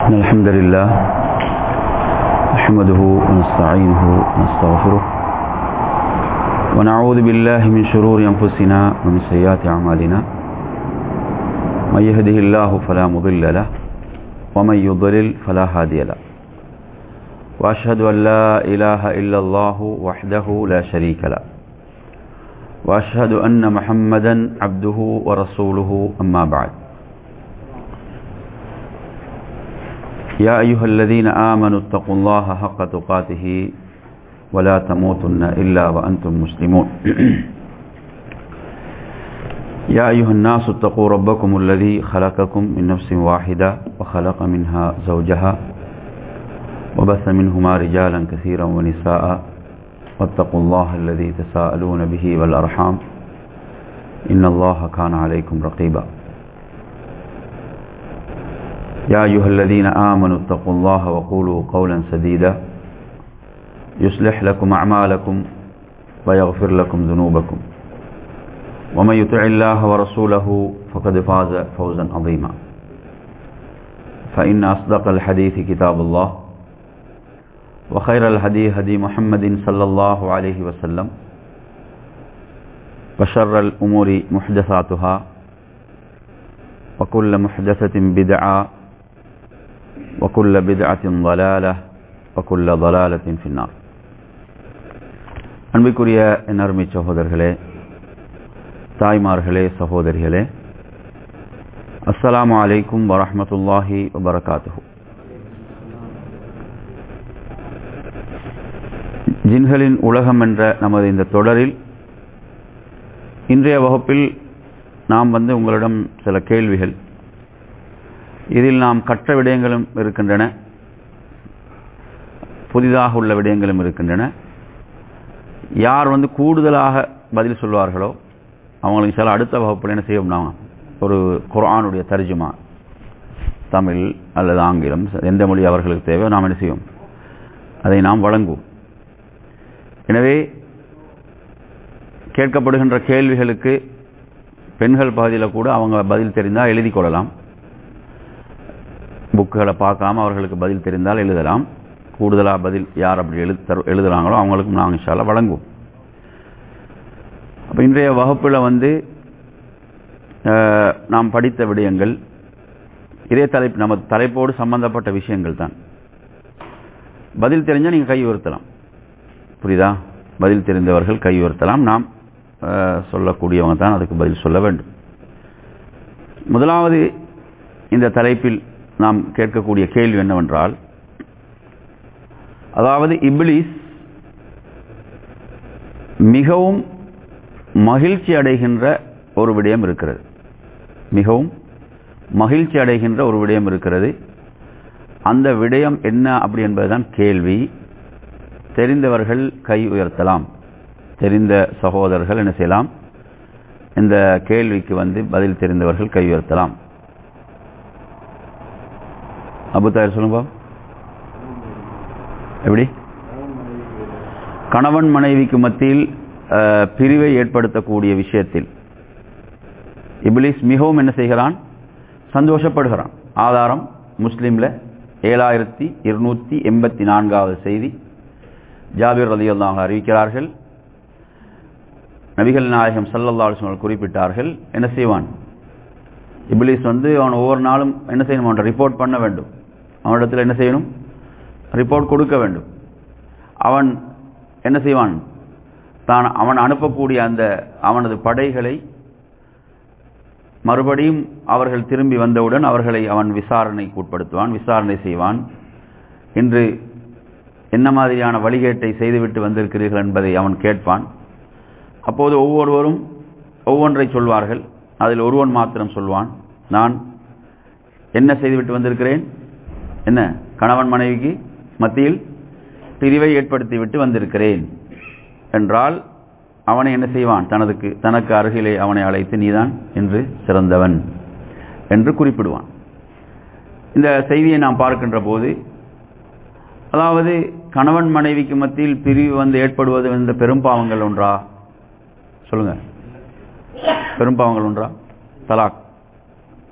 إن الحمد لله نحمده ونستعينه ونستغفره ونعوذ بالله من شرور أنفسنا ومن سيئات أعمالنا من يهده الله فلا مضل له ومن يضلل فلا هادي له وأشهد أن لا إله إلا الله وحده لا شريك له وأشهد أن محمدا عبده ورسوله أما بعد يا أيها الذين آمنوا اتقوا الله حق تقاته ولا تموتن إلا وأنتم مسلمون يا أيها الناس اتقوا ربكم الذي خلقكم من نفس واحدة وخلق منها زوجها وبث منهما رجالا كثيرا ونساء واتقوا الله الذي تساءلون به والأرحام إن الله كان عليكم رقيبا يا أيها الذين آمنوا اتقوا الله وقولوا قولا سديدا يصلح لكم أعمالكم ويغفر لكم ذنوبكم ومن يطع الله ورسوله فقد فاز فوزا عظيما فإن أصدق الحديث كتاب الله وخير الهدي هدي محمد صلى الله عليه وسلم وشر الأمور محدثاتها وكل محدثة بدعة وكل بدعة ضلالة وكل ضلالة في النار அன்பிற்குரிய என் அருமை சகோதரர்களே தாய்மார்களே சகோதரிகளே அஸ்ஸலாமு அலைக்கும் வரஹமத்துல்லாஹி வபரகாத்துஹு ஜின்களின் உலகம் என்ற நமது இந்த தொடரில் இன்றைய வகுப்பில் நாம் வந்து உங்களிடம் சில கேள்விகள் இதில் நாம் கற்ற விடயங்களும் இருக்கின்றன புதிதாக உள்ள விடயங்களும் இருக்கின்றன யார் வந்து கூடுதலாக பதில் சொல்வார்களோ அவங்களுக்கு சில அடுத்த வகுப்பில் என்ன செய்யும் நாம் ஒரு குரானுடைய தர்ஜுமா தமிழ் அல்லது ஆங்கிலம் எந்த மொழி அவர்களுக்கு தேவையோ நாம் என்ன செய்வோம் அதை நாம் வழங்குவோம் எனவே கேட்கப்படுகின்ற கேள்விகளுக்கு பெண்கள் பகுதியில் கூட அவங்க பதில் தெரிந்தால் எழுதி கொள்ளலாம் புக்குகளை பார்க்காம அவர்களுக்கு பதில் தெரிந்தால் எழுதலாம் கூடுதலாக பதில் யார் அப்படி எழு எழுதுகிறாங்களோ அவங்களுக்கும் நாங்கள் இன்ஷால வழங்குவோம் அப்போ இன்றைய வகுப்பில் வந்து நாம் படித்த விடயங்கள் இதே தலைப்பு நம்ம தலைப்போடு சம்பந்தப்பட்ட விஷயங்கள் தான் பதில் தெரிஞ்சால் நீங்கள் கை உயர்த்தலாம் புரியுதா பதில் தெரிந்தவர்கள் கை உயர்த்தலாம் நாம் சொல்லக்கூடியவங்க தான் அதுக்கு பதில் சொல்ல வேண்டும் முதலாவது இந்த தலைப்பில் நாம் கேட்கக்கூடிய கேள்வி என்னவென்றால் அதாவது இப்லீஸ் மிகவும் மகிழ்ச்சி அடைகின்ற ஒரு விடயம் இருக்கிறது மிகவும் மகிழ்ச்சி அடைகின்ற ஒரு விடயம் இருக்கிறது அந்த விடயம் என்ன அப்படி என்பதுதான் கேள்வி தெரிந்தவர்கள் கை உயர்த்தலாம் தெரிந்த சகோதரர்கள் என்ன செய்யலாம் இந்த கேள்விக்கு வந்து பதில் தெரிந்தவர்கள் கை உயர்த்தலாம் அபுத்தாயர் சொல்லுங்க எப்படி கணவன் மனைவிக்கு மத்தியில் பிரிவை ஏற்படுத்தக்கூடிய விஷயத்தில் இபிலிஸ் மிகவும் என்ன செய்கிறான் சந்தோஷப்படுகிறான் ஆதாரம் முஸ்லீம்ல ஏழாயிரத்தி இருநூத்தி எண்பத்தி நான்காவது செய்தி ஜாபிர் ரதி அல்லாங்க அறிவிக்கிறார்கள் நபிகள் நாயகம் சல்லல்லா அலுவல் குறிப்பிட்டார்கள் என்ன செய்வான் இபிலிஸ் வந்து அவன் ஒவ்வொரு நாளும் என்ன செய்யணும் அவன் ரிப்போர்ட் பண்ண வேண்டும் அவனிடத்தில் என்ன செய்யணும் ரிப்போர்ட் கொடுக்க வேண்டும் அவன் என்ன செய்வான் தான் அவன் அனுப்பக்கூடிய அந்த அவனது படைகளை மறுபடியும் அவர்கள் திரும்பி வந்தவுடன் அவர்களை அவன் விசாரணைக்கு உட்படுத்துவான் விசாரணை செய்வான் இன்று என்ன மாதிரியான வழிகேட்டை செய்துவிட்டு வந்திருக்கிறீர்கள் என்பதை அவன் கேட்பான் அப்போது ஒவ்வொருவரும் ஒவ்வொன்றை சொல்வார்கள் அதில் ஒருவன் மாத்திரம் சொல்வான் நான் என்ன செய்துவிட்டு வந்திருக்கிறேன் என்ன கணவன் மனைவிக்கு மத்தியில் பிரிவை ஏற்படுத்திவிட்டு வந்திருக்கிறேன் என்றால் அவனை என்ன செய்வான் தனதுக்கு தனக்கு அருகிலே அவனை அழைத்து நீதான் என்று சிறந்தவன் என்று குறிப்பிடுவான் இந்த செய்தியை நாம் பார்க்கின்ற போது அதாவது கணவன் மனைவிக்கு மத்தியில் பிரிவு வந்து ஏற்படுவது இந்த பெரும்பாவங்கள் ஒன்றா சொல்லுங்க பெரும்பாவங்கள் ஒன்றா தலாக்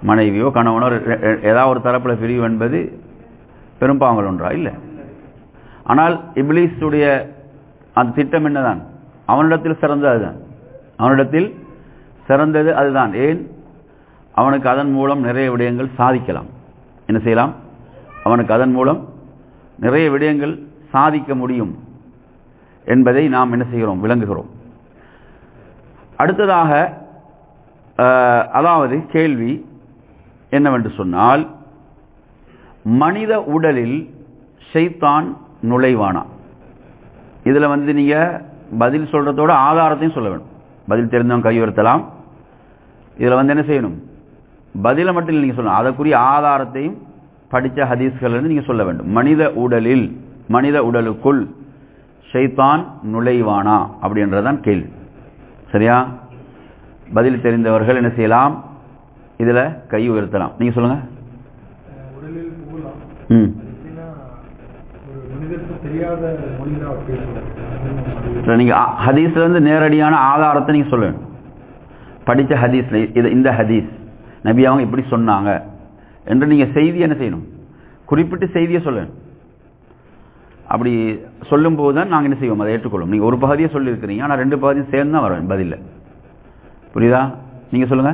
மனைவியோ கணவனோ ரெ- ரெ- ஏதாவது ஒரு தரப்புல பிரிவு என்பது பெரும்பாவங்கள் ஒன்றா இல்லை ஆனால் இப்லீஸுடைய அந்த திட்டம் என்னதான் அவனிடத்தில் சிறந்தது அதுதான் அவனிடத்தில் சிறந்தது அதுதான் ஏன் அவனுக்கு அதன் மூலம் நிறைய விடயங்கள் சாதிக்கலாம் என்ன செய்யலாம் அவனுக்கு அதன் மூலம் நிறைய விடயங்கள் சாதிக்க முடியும் என்பதை நாம் என்ன செய்கிறோம் விளங்குகிறோம் அடுத்ததாக அஹ், அதாவது கேள்வி என்னவென்று சொன்னால் மனித உடலில் ஷைத்தான் நுழைவானா இதுல வந்து நீங்க பதில் சொல்றதோட ஆதாரத்தையும் சொல்ல வேண்டும் பதில் தெரிந்தவன் கை உயர்த்தலாம் இதுல வந்து என்ன செய்யணும் பதில மட்டும் இல்லை நீங்க சொல்லணும் அதற்குரிய ஆதாரத்தையும் படிச்ச ஹதீஸ்கள் இருந்து நீங்க சொல்ல வேண்டும் மனித உடலில் மனித உடலுக்குள் ஷைத்தான் நுழைவானா அப்படின்றதான் கேள்வி சரியா பதில் தெரிந்தவர்கள் என்ன செய்யலாம் இதுல கை உயர்த்தலாம் நீங்க சொல்லுங்க உடலில் புகலாம் ம் எப்படின்னா ஒரு மனிதருக்கு தெரியாத மொழியில் அவர் பேசுவார் சரி, நீங்க அ- ஹதீஸ்ல இருந்து நேரடியான ஆதாரத்தை நீங்க சொல்ல வேண்டும் படிச்ச ஹதீஸ்ல இது இந்த ஹதீஸ் நபி அவங்க இப்படி சொன்னாங்க என்று நீங்க செய்தி என்ன செய்யணும் குறிப்பிட்டு செய்தியை சொல்லணும் அப்படி சொல்லும்போது தான் நாங்கள் என்ன செய்வோம் அதை ஏற்றுக்கொள்ளும் நீங்க ஒரு பகுதியை சொல்லியிருக்கிறீங்க ஆனா ரெண்டு பகுதியும் சேர்ந்து தான் வரும் பதில்ல புரியுதா நீங்க சொல்லுங்க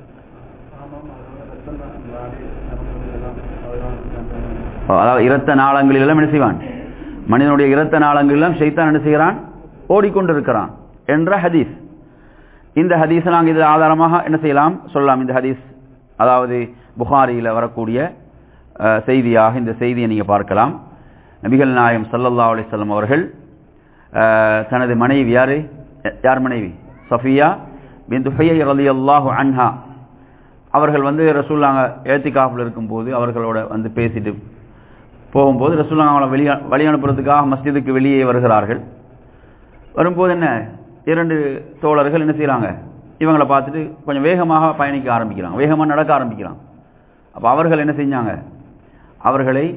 அதாவது இரத்த நாளங்களில் எல்லாம் என்ன செய்வான் மனிதனுடைய இரத்த நாளங்களில் எல்லாம் ஷைத்தான் என்ன செய்கிறான் ஓடிக்கொண்டிருக்கிறான் என்ற ஹதீஸ் இந்த ஹதீஸை நாங்கள் இதில் ஆதாரமாக என்ன செய்யலாம் சொல்லலாம் இந்த ஹதீஸ் அதாவது புகாரியில் வரக்கூடிய அஹ், செய்தியாக இந்த செய்தியை நீங்கள் பார்க்கலாம் நபிகள் நாயம் ஸல்லல்லாஹு அலைஹி வஸல்லம் அவர்கள் அஹ், தனது மனைவி யாரு யார் மனைவி சஃபியா பின் ஹுயை ரலியல்லாஹு அன்ஹா அவர்கள் வந்து ரசூல்லாங்க ஏத்திகாஃபில் இருக்கும்போது அவர்களோட வந்து பேசிட்டு போகும்போது ரசூல்லாங்க அவங்களை வெளியே வழி அனுப்புறதுக்காக மஸ்ஜிதுக்கு வெளியே வருகிறார்கள் வரும்போது என்ன இரண்டு தோழர்கள் என்ன செய்கிறாங்க இவங்களை பார்த்துட்டு கொஞ்சம் வேகமாக பயணிக்க ஆரம்பிக்கிறாங்க வேகமாக நடக்க ஆரம்பிக்கிறாங்க அப்போ அவர்கள் என்ன செஞ்சாங்க அவர்களை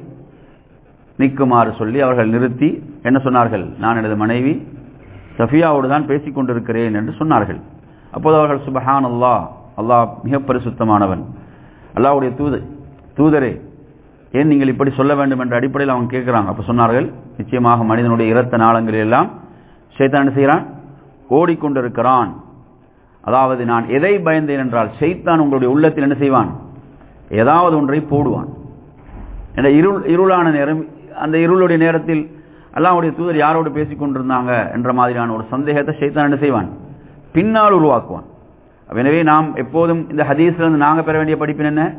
நிற்குமாறு சொல்லி அவர்கள் நிறுத்தி என்ன சொன்னார்கள் நான் எனது மனைவி சஃபியாவோடு தான் பேசிக் கொண்டிருக்கிறேன் என்று சொன்னார்கள் அப்போது அவர்கள் சுபஹான் அல்லாஹ் அல்லாஹ் மிக பரிசுத்தமானவன் அல்லாஹ்வுடைய தூது தூதரே ஏன் நீங்கள் இப்படி சொல்ல வேண்டும் என்ற அடிப்படையில் அவங்க கேட்குறாங்க அப்போ சொன்னார்கள் நிச்சயமாக மனிதனுடைய இரத்த நாளங்களில் எல்லாம் ஷைத்தான் என்ன செய்கிறான் ஓடிக்கொண்டிருக்கிறான் அதாவது நான் எதை பயந்தேன் என்றால் ஷைத்தான் உங்களுடைய உள்ளத்தில் என்ன செய்வான் ஏதாவது ஒன்றை போடுவான் என்ற இருள் இருளான நேரம் அந்த இருளுடைய நேரத்தில் அல்லாஹ்வுடைய தூதர் யாரோடு பேசிக் கொண்டிருந்தாங்க என்ற மாதிரியான ஒரு சந்தேகத்தை ஷைத்தான் என்ன செய்வான் பின்னால் உருவாக்குவான் அப்ப எனவே நாம் எப்போதும் இந்த ஹதீஸ்ல இருந்து நாங்க பெற வேண்டிய படிப்பின் என்ன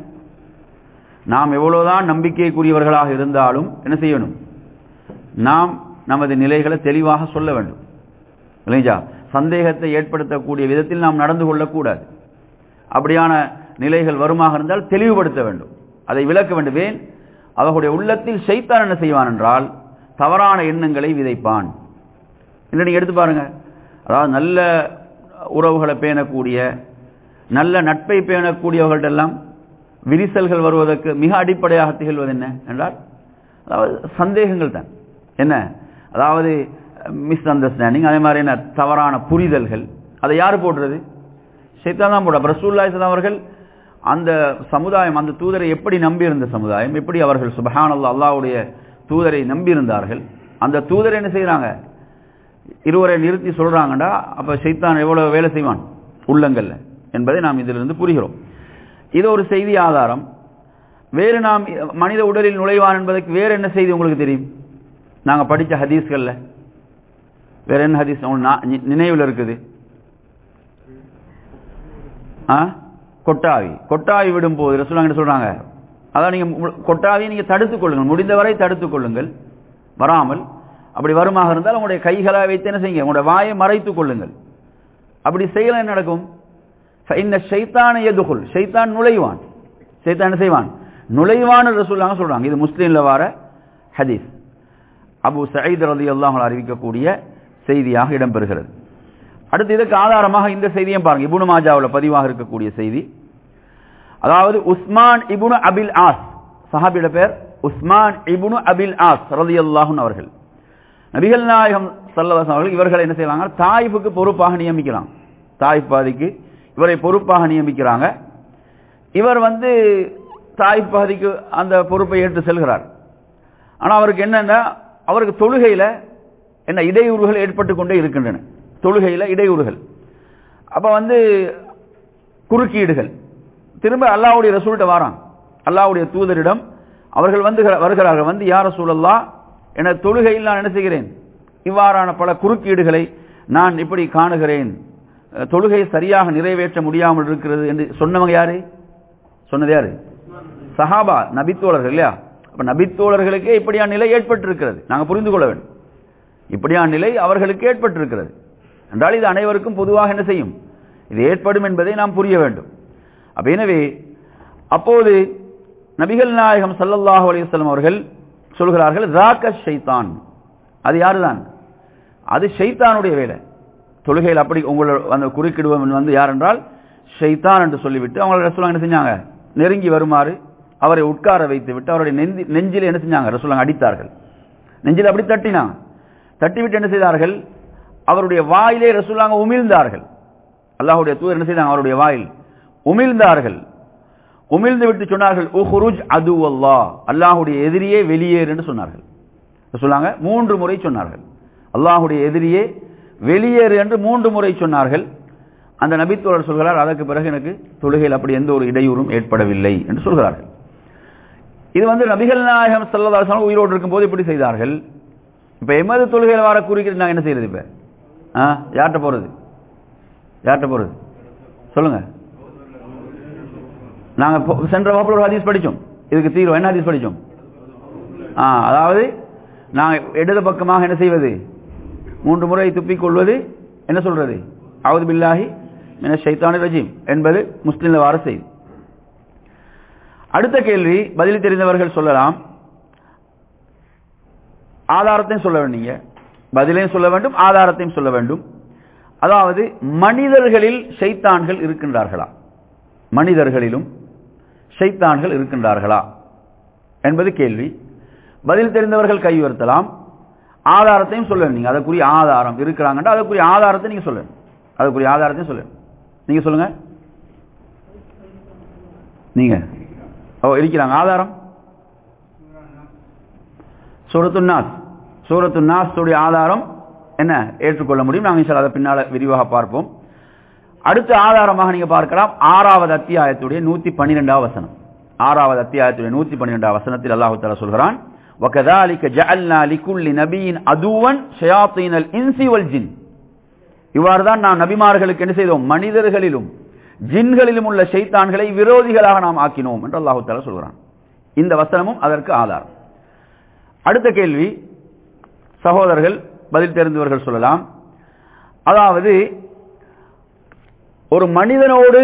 நாம் எவ்வளவுதான் நம்பிக்கைக்குரியவர்களாக இருந்தாலும் என்ன செய்யணும் நாம் நமது நிலைகளை தெளிவாக சொல்ல வேண்டும் இல்லைங்களா சந்தேகத்தை ஏற்படுத்தக்கூடிய விதத்தில் நாம் நடந்து கொள்ளக்கூடாது அப்படியான நிலைகள் வருமாக இருந்தால் தெளிவுபடுத்த வேண்டும் அதை விளக்க வேண்டும் ஏன் அவர்களுடைய உள்ளத்தில் ஷைத்தான் என்ன செய்வான் என்றால் தவறான எண்ணங்களை விதைப்பான் இல்லை நீங்க எடுத்து பாருங்க அதாவது நல்ல உறவுகளை பேணக்கூடிய நல்ல நட்பை பேணக்கூடியவர்கள்ட்ட எல்லாம் விரிசல்கள் வருவதற்கு மிக அடிப்படையாக திகழ்வது என்ன என்றால் அதாவது சந்தேகங்கள் தான் என்ன அதாவது மிஸ் அண்டர்ஸ்டாண்டிங் அதே மாதிரி என்ன தவறான புரிதல்கள் அதை யார் போடுறது ஷைத்தான் தான் போட ரசூல்லாய் அவர்கள் அந்த சமுதாயம் அந்த தூதரை எப்படி நம்பியிருந்த சமுதாயம் எப்படி அவர்கள் சுபஹான் அல்லா அல்லாவுடைய தூதரை நம்பியிருந்தார்கள் அந்த தூதரை என்ன செய்கிறாங்க இருவரை நிறுத்தி சொல்றாங்கடா அப்ப ஷைத்தான் எவ்வளவு வேலை செய்வான் உள்ளங்கள்ல என்பதை நாம் இதிலிருந்து புரிகிறோம் இது ஒரு செய்தி ஆதாரம் வேறு நாம் மனித உடலில் நுழைவான் என்பதற்கு வேறு என்ன செய்தி உங்களுக்கு தெரியும் நாங்க படிச்ச ஹதீஸ்கள்ல வேற என்ன ஹதீஸ் உங்களுக்கு நா- நி- நினைவில் இருக்குது ஆ கொட்டாவி கொட்டாவி விடும்போது ரசூலுல்லாஹ் என்ன சொல்றாங்க அதான் நீங்க மு- கொட்டாவியை நீங்க தடுத்துக் கொள்ளுங்கள் முடிந்தவரை தடுத்துக் கொள்ளுங்கள் வராமல் அப்படி வருமாக இருந்தால் உங்களுடைய கைகளை வைத்து என்ன செய்யுங்க உங்களுடைய வாயை மறைத்துக் கொள்ளுங்கள் அப்படி செய்யல என்ன நடக்கும் இந்த ஷைத்தான எதுகுல் ஷைத்தான் நுழைவான் ஷைத்தான் என்ன செய்வான் நுழைவான் ரசூலுல்லாஹ் சொல்றாங்க இது முஸ்லீம்ல வர ஹதீஸ் அபு சயீத் ரலியல்லாஹு அன்ஹு அறிவிக்கக்கூடிய செய்தியாக இடம்பெறுகிறது அடுத்து இதுக்கு ஆதாரமாக இந்த செய்தியும் பாருங்க இப்னு மாஜாவுல பதிவாக இருக்கக்கூடிய செய்தி அதாவது உஸ்மான் இப்னு அபில் ஆஸ் சஹாபியோட பேர் உஸ்மான் இப்னு அபில் ஆஸ் ரலியல்லாஹு அன்ஹு அவர்கள் நபிகள் நாயகம் ஸல்லல்லாஹு அவர்கள் இவர்களை என்ன செய்வாங்க தாயிஃபுக்கு பொறுப்பாக நியமிக்கிறாங்க தாயிஃப் பாதிக்கு இவரை பொறுப்பாக நியமிக்கிறாங்க இவர் வந்து தாய் பகுதிக்கு அந்த பொறுப்பை ஏற்று செல்கிறார் ஆனா அவருக்கு என்னன்னா அவருக்கு தொழுகையில என்ன இடையூறுகள் ஏற்பட்டு கொண்டே இருக்கின்றன தொழுகையில இடையூறுகள் அப்ப வந்து குறுக்கீடுகள் திரும்ப அல்லாஹ்வுடைய ரசூல்கிட்ட வாரான் அல்லாஹ்வுடைய தூதரிடம் அவர்கள் வந்து வருகிறார்கள் வந்து யார் ரசூலல்லா என தொழுகையில் நான் என்ன செய்கிறேன் இவ்வாறான பல குறுக்கீடுகளை நான் இப்படி காணுகிறேன் அஹ், தொழுகை சரியாக நிறைவேற்ற முடியாமல் இருக்கிறது என்று சொன்னவங்க யாரு சொன்னது யாரு சஹாபா நபித்தோழர்கள் இல்லையா அப்ப நபித்தோழர்களுக்கே இப்படியான நிலை ஏற்பட்டிருக்கிறது நாங்க புரிந்து கொள்ள வேண்டும் இப்படியான நிலை அவர்களுக்கு ஏற்பட்டிருக்கிறது என்றால் இது அனைவருக்கும் பொதுவாக என்ன செய்யும் இது ஏற்படும் என்பதை நாம் புரிய வேண்டும் அப்ப எனவே அப்போது நபிகள் நாயகம் ஸல்லல்லாஹு அலைஹி வஸல்லம் அவர்கள் சொல்கிறார்கள் ராக்க ஷைத்தான் அது யாருதான் அது ஷைத்தானுடைய வேலை தொழுகையில் அப்படி உங்களை அந்த குறுக்கிடுவன் வந்து யார் என்றால் ஷைத்தான் என்று சொல்லிவிட்டு அவங்களை ரசூலாங்க என்ன செஞ்சாங்க நெருங்கி வருமாறு அவரை உட்கார வைத்து விட்டு அவருடைய நெஞ்சி நெஞ்சில் என்ன செஞ்சாங்க ரசூலாங்க அடித்தார்கள் நெஞ்சில் அப்படி தட்டினாங்க தட்டிவிட்டு என்ன செய்தார்கள் அவருடைய வாயிலே ரசூலாங்க உமிழ்ந்தார்கள் அல்லாஹ்வுடைய தூதர் என்ன செய்தாங்க அவருடைய வாயில் உமிழ்ந்தார்கள் உமிழ்ந்து விட்டு சொன்னார்கள் உஹ்ருஜ் அது அல்லாஹ் அல்லாஹ்வுடைய எதிரியே வெளியேறு என்று சொன்னார்கள் சொன்னாங்க மூன்று முறை சொன்னார்கள் அல்லாஹ்வுடைய எதிரியே வெளியேறு என்று மூன்று முறை சொன்னார்கள் அந்த நபித்தோழர் சொல்கிறார் அதற்கு பிறகு எனக்கு தொழுகையில் அப்படி எந்த ஒரு இடையூறும் ஏற்படவில்லை என்று சொல்கிறார்கள் இது வந்து நபிகள் நாயகம் சல்லதாசனம் உயிரோடு இருக்கும்போது இப்படி செய்தார்கள் இப்ப எமது தொழுகையில் வர குறிக்கிறது நாங்க என்ன செய்யறது இப்ப ஆ யார்கிட்ட போறது யார்கிட்ட போறது சொல்லுங்க நாங்க போ- சென்ற வகுப்புல ஒரு ஹதீஸ் படிச்சோம் இதுக்கு தீர்வு என்ன ஹதீஸ் படிச்சோம் ஆ அதாவது நாங்க இடது பக்கமாக என்ன செய்வது மூன்று முறை துப்பிக் கொள்வது என்ன சொல்றது அவது பில்லாஹி மின ஷைத்தானி ரஜீம் என்பது முஸ்லிம்ல வார செய்தி அடுத்த கேள்வி பதில் தெரிந்தவர்கள் சொல்லலாம் ஆதாரத்தையும் சொல்ல வேண்டும் நீங்க பதிலையும் சொல்ல வேண்டும் ஆதாரத்தையும் சொல்ல வேண்டும் அதாவது மனிதர்களில் ஷைத்தான்கள் இருக்கின்றார்களா மனிதர்களிலும் ஷைத்தான்கள் இருக்கின்றார்களா என்பது கேள்வி பதில் தெரிந்தவர்கள் கை உயர்த்தலாம் ஆதாரத்தையும் சொல்ல நீங்க அதற்குரிய ஆதாரம் இருக்கிறாங்கன்றா அதற்குரிய ஆதாரத்தை நீங்க சொல்லணும் அதற்குரிய ஆதாரத்தையும் சொல்லணும் நீங்க சொல்லுங்க நீங்க ஓ இருக்கிறாங்க ஆதாரம் சூரத்து நாஸ் சூரத்து நாஸ் உடைய ஆதாரம் என்ன ஏற்றுக்கொள்ள முடியும் நாங்கள் இன்ஷா அல்லாஹ் அதை பின்னால விரிவாக பார்ப்போம் அடுத்த ஆதாரமாக நீங்க பார்க்கலாம் ஆறாவது அத்தியாயத்துடைய நூத்தி பன்னிரெண்டாவது வசனம் ஆறாவது அத்தியாயத்துடைய நூத்தி பன்னிரெண்டாவது வசனத்தில் அல்லாஹு தஆலா சொல்கிறான் وَكَذَلِكَ جَعَلْنَا لِكُلِّ نَبِيٍّ عَدُوًّا شَيَاطِينَ الْإِنسِ وَالْجِنِّ இவ்வாறு தான் நாம் நபிமார்களுக்கு என்ன செய்தோம் மனிதர்களிலும் ஜின்களிலும் உள்ள ஷைத்தான்களை விரோதிகளாக நாம் ஆக்கினோம் என்று அல்லாஹு தஆலா சொல்கிறான் இந்த வசனமும் அதற்கு ஆதாரம் அடுத்த கேள்வி சகோதரர்கள் பதில் தெரிந்தவர்கள் சொல்லலாம் அதாவது ஒரு மனிதனோடு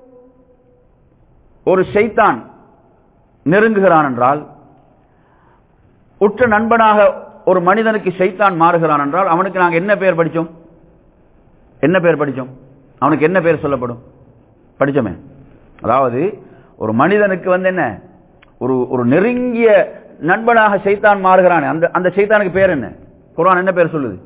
ஒரு ஷைத்தான் நெருங்குகிறான் என்றால் உற்ற நண்பனாக ஒரு மனிதனுக்கு ஷைத்தான் மாறுகிறான் என்றால் அவனுக்கு நாங்கள் என்ன பெயர் படிச்சோம் என்ன பெயர் படிச்சோம் அவனுக்கு என்ன பெயர் சொல்லப்படும் படிச்சோமே அதாவது ஒரு மனிதனுக்கு வந்து என்ன ஒரு ஒரு நெருங்கிய நண்பனாக ஷைத்தான் மாறுகிறானே அந்த அந்த ஷைத்தானுக்கு பேர் என்ன குர்ஆன் என்ன பேர் சொல்லுது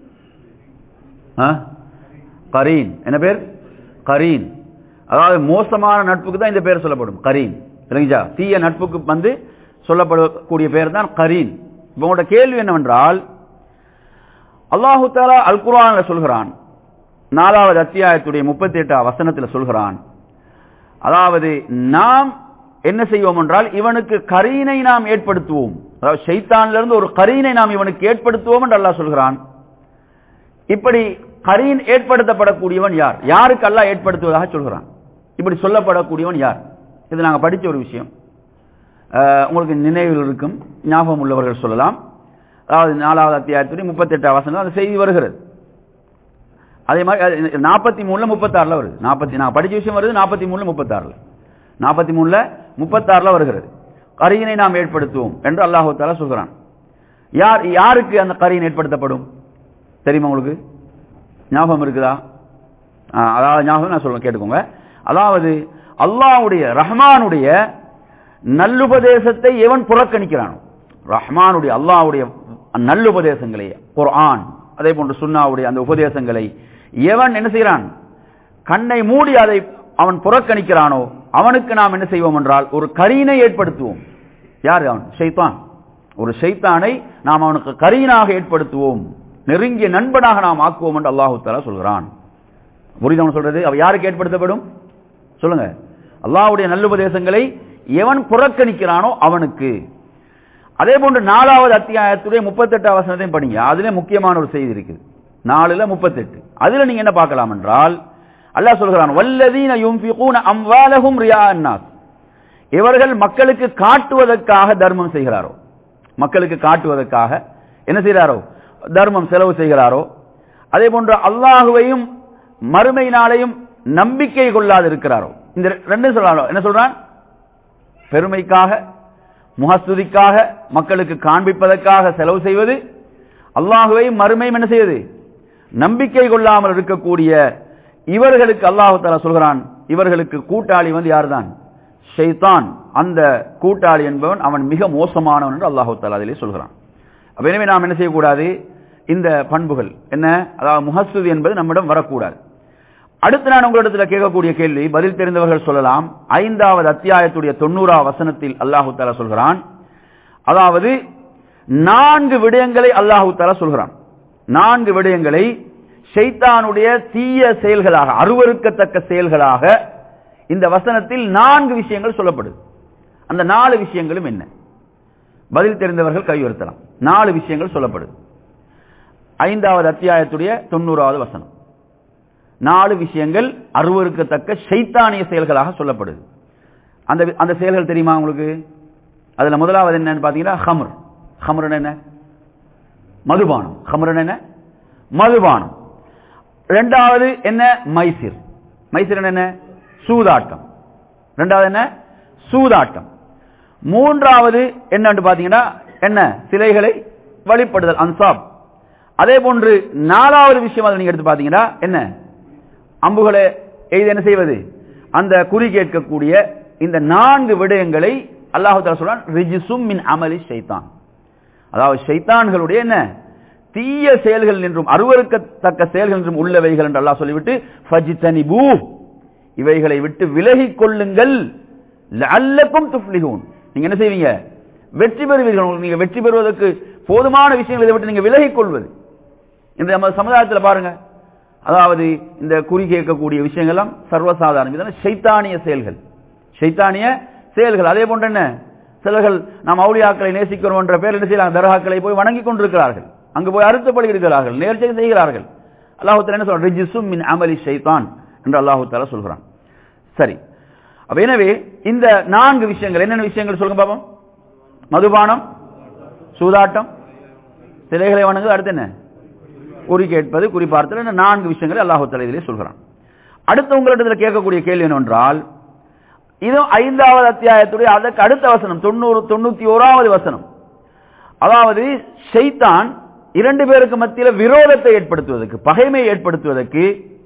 ஆ? கரீன் என்ன பேர் கரீன் அதாவது மோசமான நட்புக்கு தான் இந்த பேர் சொல்லப்படும் கரீன் இல்லைங்களா தீய நட்புக்கு வந்து சொல்லப்படக்கூடிய பேர் தான் கரீன் இப்போ உங்களோட கேள்வி என்னவென்றால் அல்லாஹு தாலா அல் குர்ஆன்ல சொல்கிறான் நாலாவது அத்தியாயத்துடைய முப்பத்தி எட்டாம் வசனத்தில் சொல்கிறான் அதாவது நாம் என்ன செய்வோம் என்றால் இவனுக்கு கரீனை நாம் ஏற்படுத்துவோம் அதாவது ஷைத்தான்ல இருந்து ஒரு கரீனை நாம் இவனுக்கு ஏற்படுத்துவோம் என்று அல்லாஹ் சொல்கிறான் இப்படி கரீன் ஏற்படுத்தப்படக்கூடியவன் யார் யாருக்கு அல்லாஹ் ஏற்படுத்துவதாக சொல்கிறான் இப்படி சொல்லப்படக்கூடியவன் யார் இது நாங்க படிச்ச ஒரு விஷயம் அஹ், உங்களுக்கு நினைவில் இருக்கும் ஞாபகம் உள்ளவர்கள் சொல்லலாம் அதாவது நாலாவது அத்தியாயத்துடைய முப்பத்தி எட்டாம் வசனம் அந்த செய்தி வருகிறது அதே மாதிரி நாற்பத்தி மூணுல முப்பத்தாறுல வருது நாற்பத்தி நான் படிச்ச விஷயம் வருது நாற்பத்தி மூணுல முப்பத்தாறுல நாற்பத்தி மூணுல முப்பத்தாறுல வருகிறது கரீனை நாம் ஏற்படுத்துவோம் என்று அல்லாஹு தாலா சொல்கிறான் யார் யாருக்கு அந்த கரீன் ஏற்படுத்தப்படும் தெரியுமா உங்களுக்கு ஞாபகம் இருக்குதா ஆ, அதாவது ஞாபகம் நான் சொல்ல கேட்டுக்கோங்க அதாவது அல்லாஹ்வுடைய ரஹ்மானுடைய நல்லுபதேசத்தை எவன் புறக்கணிக்கிறானோ ரஹ்மானுடைய அல்லாஹ்வுடைய நல்லுபதேசங்களை குர்ஆன் அதே போன்று சுன்னாவுடைய அந்த உபதேசங்களை எவன் என்ன செய்கிறான் கண்ணை மூடி அதை அவன் புறக்கணிக்கிறானோ அவனுக்கு நாம் என்ன செய்வோம் என்றால் ஒரு கரீனை ஏற்படுத்துவோம் யார் அவன் ஷைத்தான் ஒரு ஷைத்தானை நாம் அவனுக்கு கரீனாக ஏற்படுத்துவோம் நெருங்கிய நண்பனாக நாம் ஆக்குவோம் என்று அல்லாஹு தஆலா சொல்கிறான் புரியுதவன் சொல்றது அவ யாருக்கு ஏற்படுத்தப்படும் சொல்லுங்க அல்லாஹ்வுடைய நல்லுபதேசங்களை எவன் புறக்கணிக்கிறானோ அவனுக்கு அதே போன்று நாலாவது அத்தியாயத்துடைய முப்பத்தெட்டாம் வசனத்தையும் படிங்க அதுல முக்கியமான ஒரு செய்தி இருக்குது நாலுல முப்பத்தெட்டு அதுல நீங்க என்ன பார்க்கலாம் என்றால் அல்லாஹ் சொல்கிறான் வல்லதீன யுன்ஃபிகூன அம்வாலஹும் ரியாஅன் நாஸ் இவர்கள் மக்களுக்கு காட்டுவதற்காக தர்மம் செய்கிறாரோ மக்களுக்கு காட்டுவதற்காக என்ன செய்கிறாரோ தர்மம் செலவு செய்கிறாரோ அதே போன்று அல்லாஹுவையும் மறுமை நாளையும் நம்பிக்கை கொள்ளாது இருக்கிறாரோ இந்த ரெண்டும் சொல்றாரோ என்ன சொல்றான் பெருமைக்காக முகஸ்துதிக்காக மக்களுக்கு காண்பிப்பதற்காக செலவு செய்வது அல்லாஹுவையும் மறுமையும் என்ன செய்வது நம்பிக்கை கொள்ளாமல் இருக்கக்கூடிய இவர்களுக்கு அல்லாஹு தஆலா சொல்கிறான் இவர்களுக்கு கூட்டாளி வந்து யார்தான் ஷைத்தான் அந்த கூட்டாளி என்பவன் அவன் மிக மோசமானவன் என்று அல்லாஹு தஆலா அதிலே சொல்கிறான் அப்ப எனவே நாம் என்ன செய்யக்கூடாது இந்த பண்புகள் என்ன அதாவது முகஸ்துதி என்பது நம்மிடம் வரக்கூடாது அடுத்து நான் உங்களிடத்தில் கேட்கக்கூடிய கேள்வி பதில் தெரிந்தவர்கள் சொல்லலாம் ஐந்தாவது அத்தியாயத்துடைய தொண்ணூறா வசனத்தில் அல்லாஹு தாலா சொல்கிறான் அதாவது நான்கு விடயங்களை அல்லாஹு தாலா சொல்கிறான் நான்கு விடயங்களை ஷைத்தானுடைய தீய செயல்களாக அருவருக்கத்தக்க செயல்களாக இந்த வசனத்தில் நான்கு விஷயங்கள் சொல்லப்படுது அந்த நாலு விஷயங்களும் என்ன பதில் தெரிந்தவர்கள் கையுறுத்தலாம் நாலு விஷயங்கள் சொல்லப்படுது ஐந்தாவது அத்தியாயத்துடைய தொண்ணூறாவது வசனம் நாலு விஷயங்கள் அருவருக்கத்தக்க சைத்தானிய செயல்களாக சொல்லப்படுது அந்த அந்த செயல்கள் தெரியுமா உங்களுக்கு அதுல முதலாவது என்னன்னு பாத்தீங்கன்னா ஹம்ர் ஹம்ரன் என்ன மதுபானம் ஹம்ரன் என்ன மதுபானம் ரெண்டாவது என்ன மைசிர் மைசிர் என்ன சூதாட்டம் ரெண்டாவது என்ன சூதாட்டம் மூன்றாவது என்னன்னு பாத்தீங்கன்னா என்ன சிலைகளை வழிபடுதல் அன்சாப் அதே போன்று நாலாவது விஷயம் அதை நீங்க எடுத்து பாத்தீங்கன்னா என்ன அம்புகளை எய்து என்ன செய்வது அந்த குறி கேட்கக்கூடிய இந்த நான்கு விடயங்களை அல்லாஹு தாலா சொல்றான் ரிஜிசும் மின் அமலி ஷைத்தான் அதாவது ஷைத்தான்களுடைய என்ன தீய செயல்கள் என்றும் அருவருக்கத்தக்க செயல்கள் என்றும் உள்ளவைகள் என்று அல்லாஹ் சொல்லிவிட்டு ஃபஜித்தனிபூ இவைகளை விட்டு விலகிக் கொள்ளுங்கள் லஅல்லக்கும் துஃப்லிஹூன் நீங்க என்ன செய்வீங்க வெற்றி பெறுவீர்கள் நீங்க வெற்றி பெறுவதற்கு போதுமான விஷயங்களை இதை விட்டு நீங்க விலகிக் கொள்வது இந்த நம்ம சமுதாயத்தில் பாருங்க அதாவது இந்த குறி கேட்கக்கூடிய விஷயங்கள்லாம் சர்வசாதாரணம் இதெல்லாம் சைத்தானிய செயல்கள் சைத்தானிய செயல்கள் அதே போன்ற என்ன சிலர்கள் நாம் அவுளியாக்களை நேசிக்கிறோம் என்ற பேர் என்ன செய்யலாம் தர்காக்களை போய் வணங்கி கொண்டிருக்கிறார்கள் அங்கு போய் அறுத்தப்படி இருக்கிறார்கள் நேர்ச்சை செய்கிறார்கள் அல்லாஹு தாலா என்ன சொல்றான் ரிஜிசும் மின் அமலி ஷைத்தான் என்று அல்லாஹு தாலா சொல்கிறான் சரி அப்ப எனவே இந்த நான்கு விஷயங்கள் என்னென்ன விஷயங்கள் சொல்லுங்க பாப்போம் மதுபானம் சூதாட்டம் சிலைகளை வணங்குது அடுத்து என்ன குறி கேட்பது குறி பார்த்தல் என்ற நான்கு விஷயங்களை அல்லாஹு தலா இதிலே சொல்கிறான் அடுத்து உங்களிடத்தில் கேட்கக்கூடிய கேள்வி என்னவென்றால் இது ஐந்தாவது அத்தியாயத்துடைய அதற்கு அடுத்த வசனம் தொண்ணூறு தொண்ணூத்தி ஓராவது வசனம் அதாவது ஷைத்தான் இரண்டு பேருக்கு மத்தியில் விரோதத்தை ஏற்படுத்துவதற்கு பகைமையை ஏற்படுத்துவதற்கு